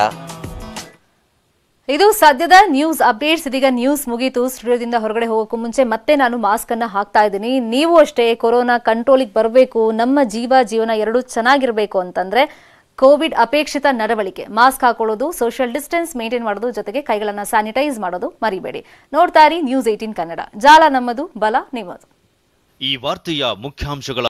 ಇದು ಸದ್ಯದ ನ್ಯೂಸ್ ಅಪ್ಡೇಟ್ಸ್ ಇದೀಗ ನ್ಯೂಸ್ ಮುಗೀತು ಸ್ಟುಡಿಯೋದಿಂದ ಹೊರಗಡೆ ಹೋಗೋಕ್ಕೂ ಮುಂಚೆ ಮತ್ತೆ ನಾನು ಮಾಸ್ಕ್ ಅನ್ನ ಹಾಕ್ತಾ ಇದ್ದೀನಿ ನೀವು ಅಷ್ಟೇ ಕೊರೋನಾ ಕಂಟ್ರೋಲಿಗೆ ಬರಬೇಕು ನಮ್ಮ ಜೀವ ಜೀವನ ಎರಡೂ ಚೆನ್ನಾಗಿರಬೇಕು ಅಂತಂದ್ರೆ ಕೋವಿಡ್ ಅಪೇಕ್ಷಿತ ನಡವಳಿಕೆ ಮಾಸ್ಕ್ ಹಾಕೊಳ್ಳೋದು ಸೋಷಿಯಲ್ ಡಿಸ್ಟೆನ್ಸ್ ಮೇಂಟೈನ್ ಮಾಡೋದು ಜೊತೆಗೆ ಕೈಗಳನ್ನ ಸ್ಯಾನಿಟೈಸ್ ಮಾಡೋದು ಮರಿಬೇಡಿ ನೋಡ್ತಾ ಇರಿ ನ್ಯೂಸ್ ಏಟೀನ್ ಕನ್ನಡ ಜಾಲ ನಮ್ಮದು ಬಲ ನಿಮ್ಮದು ಈ ವಾರ್ತೆಯ ಮುಖ್ಯಾಂಶಗಳ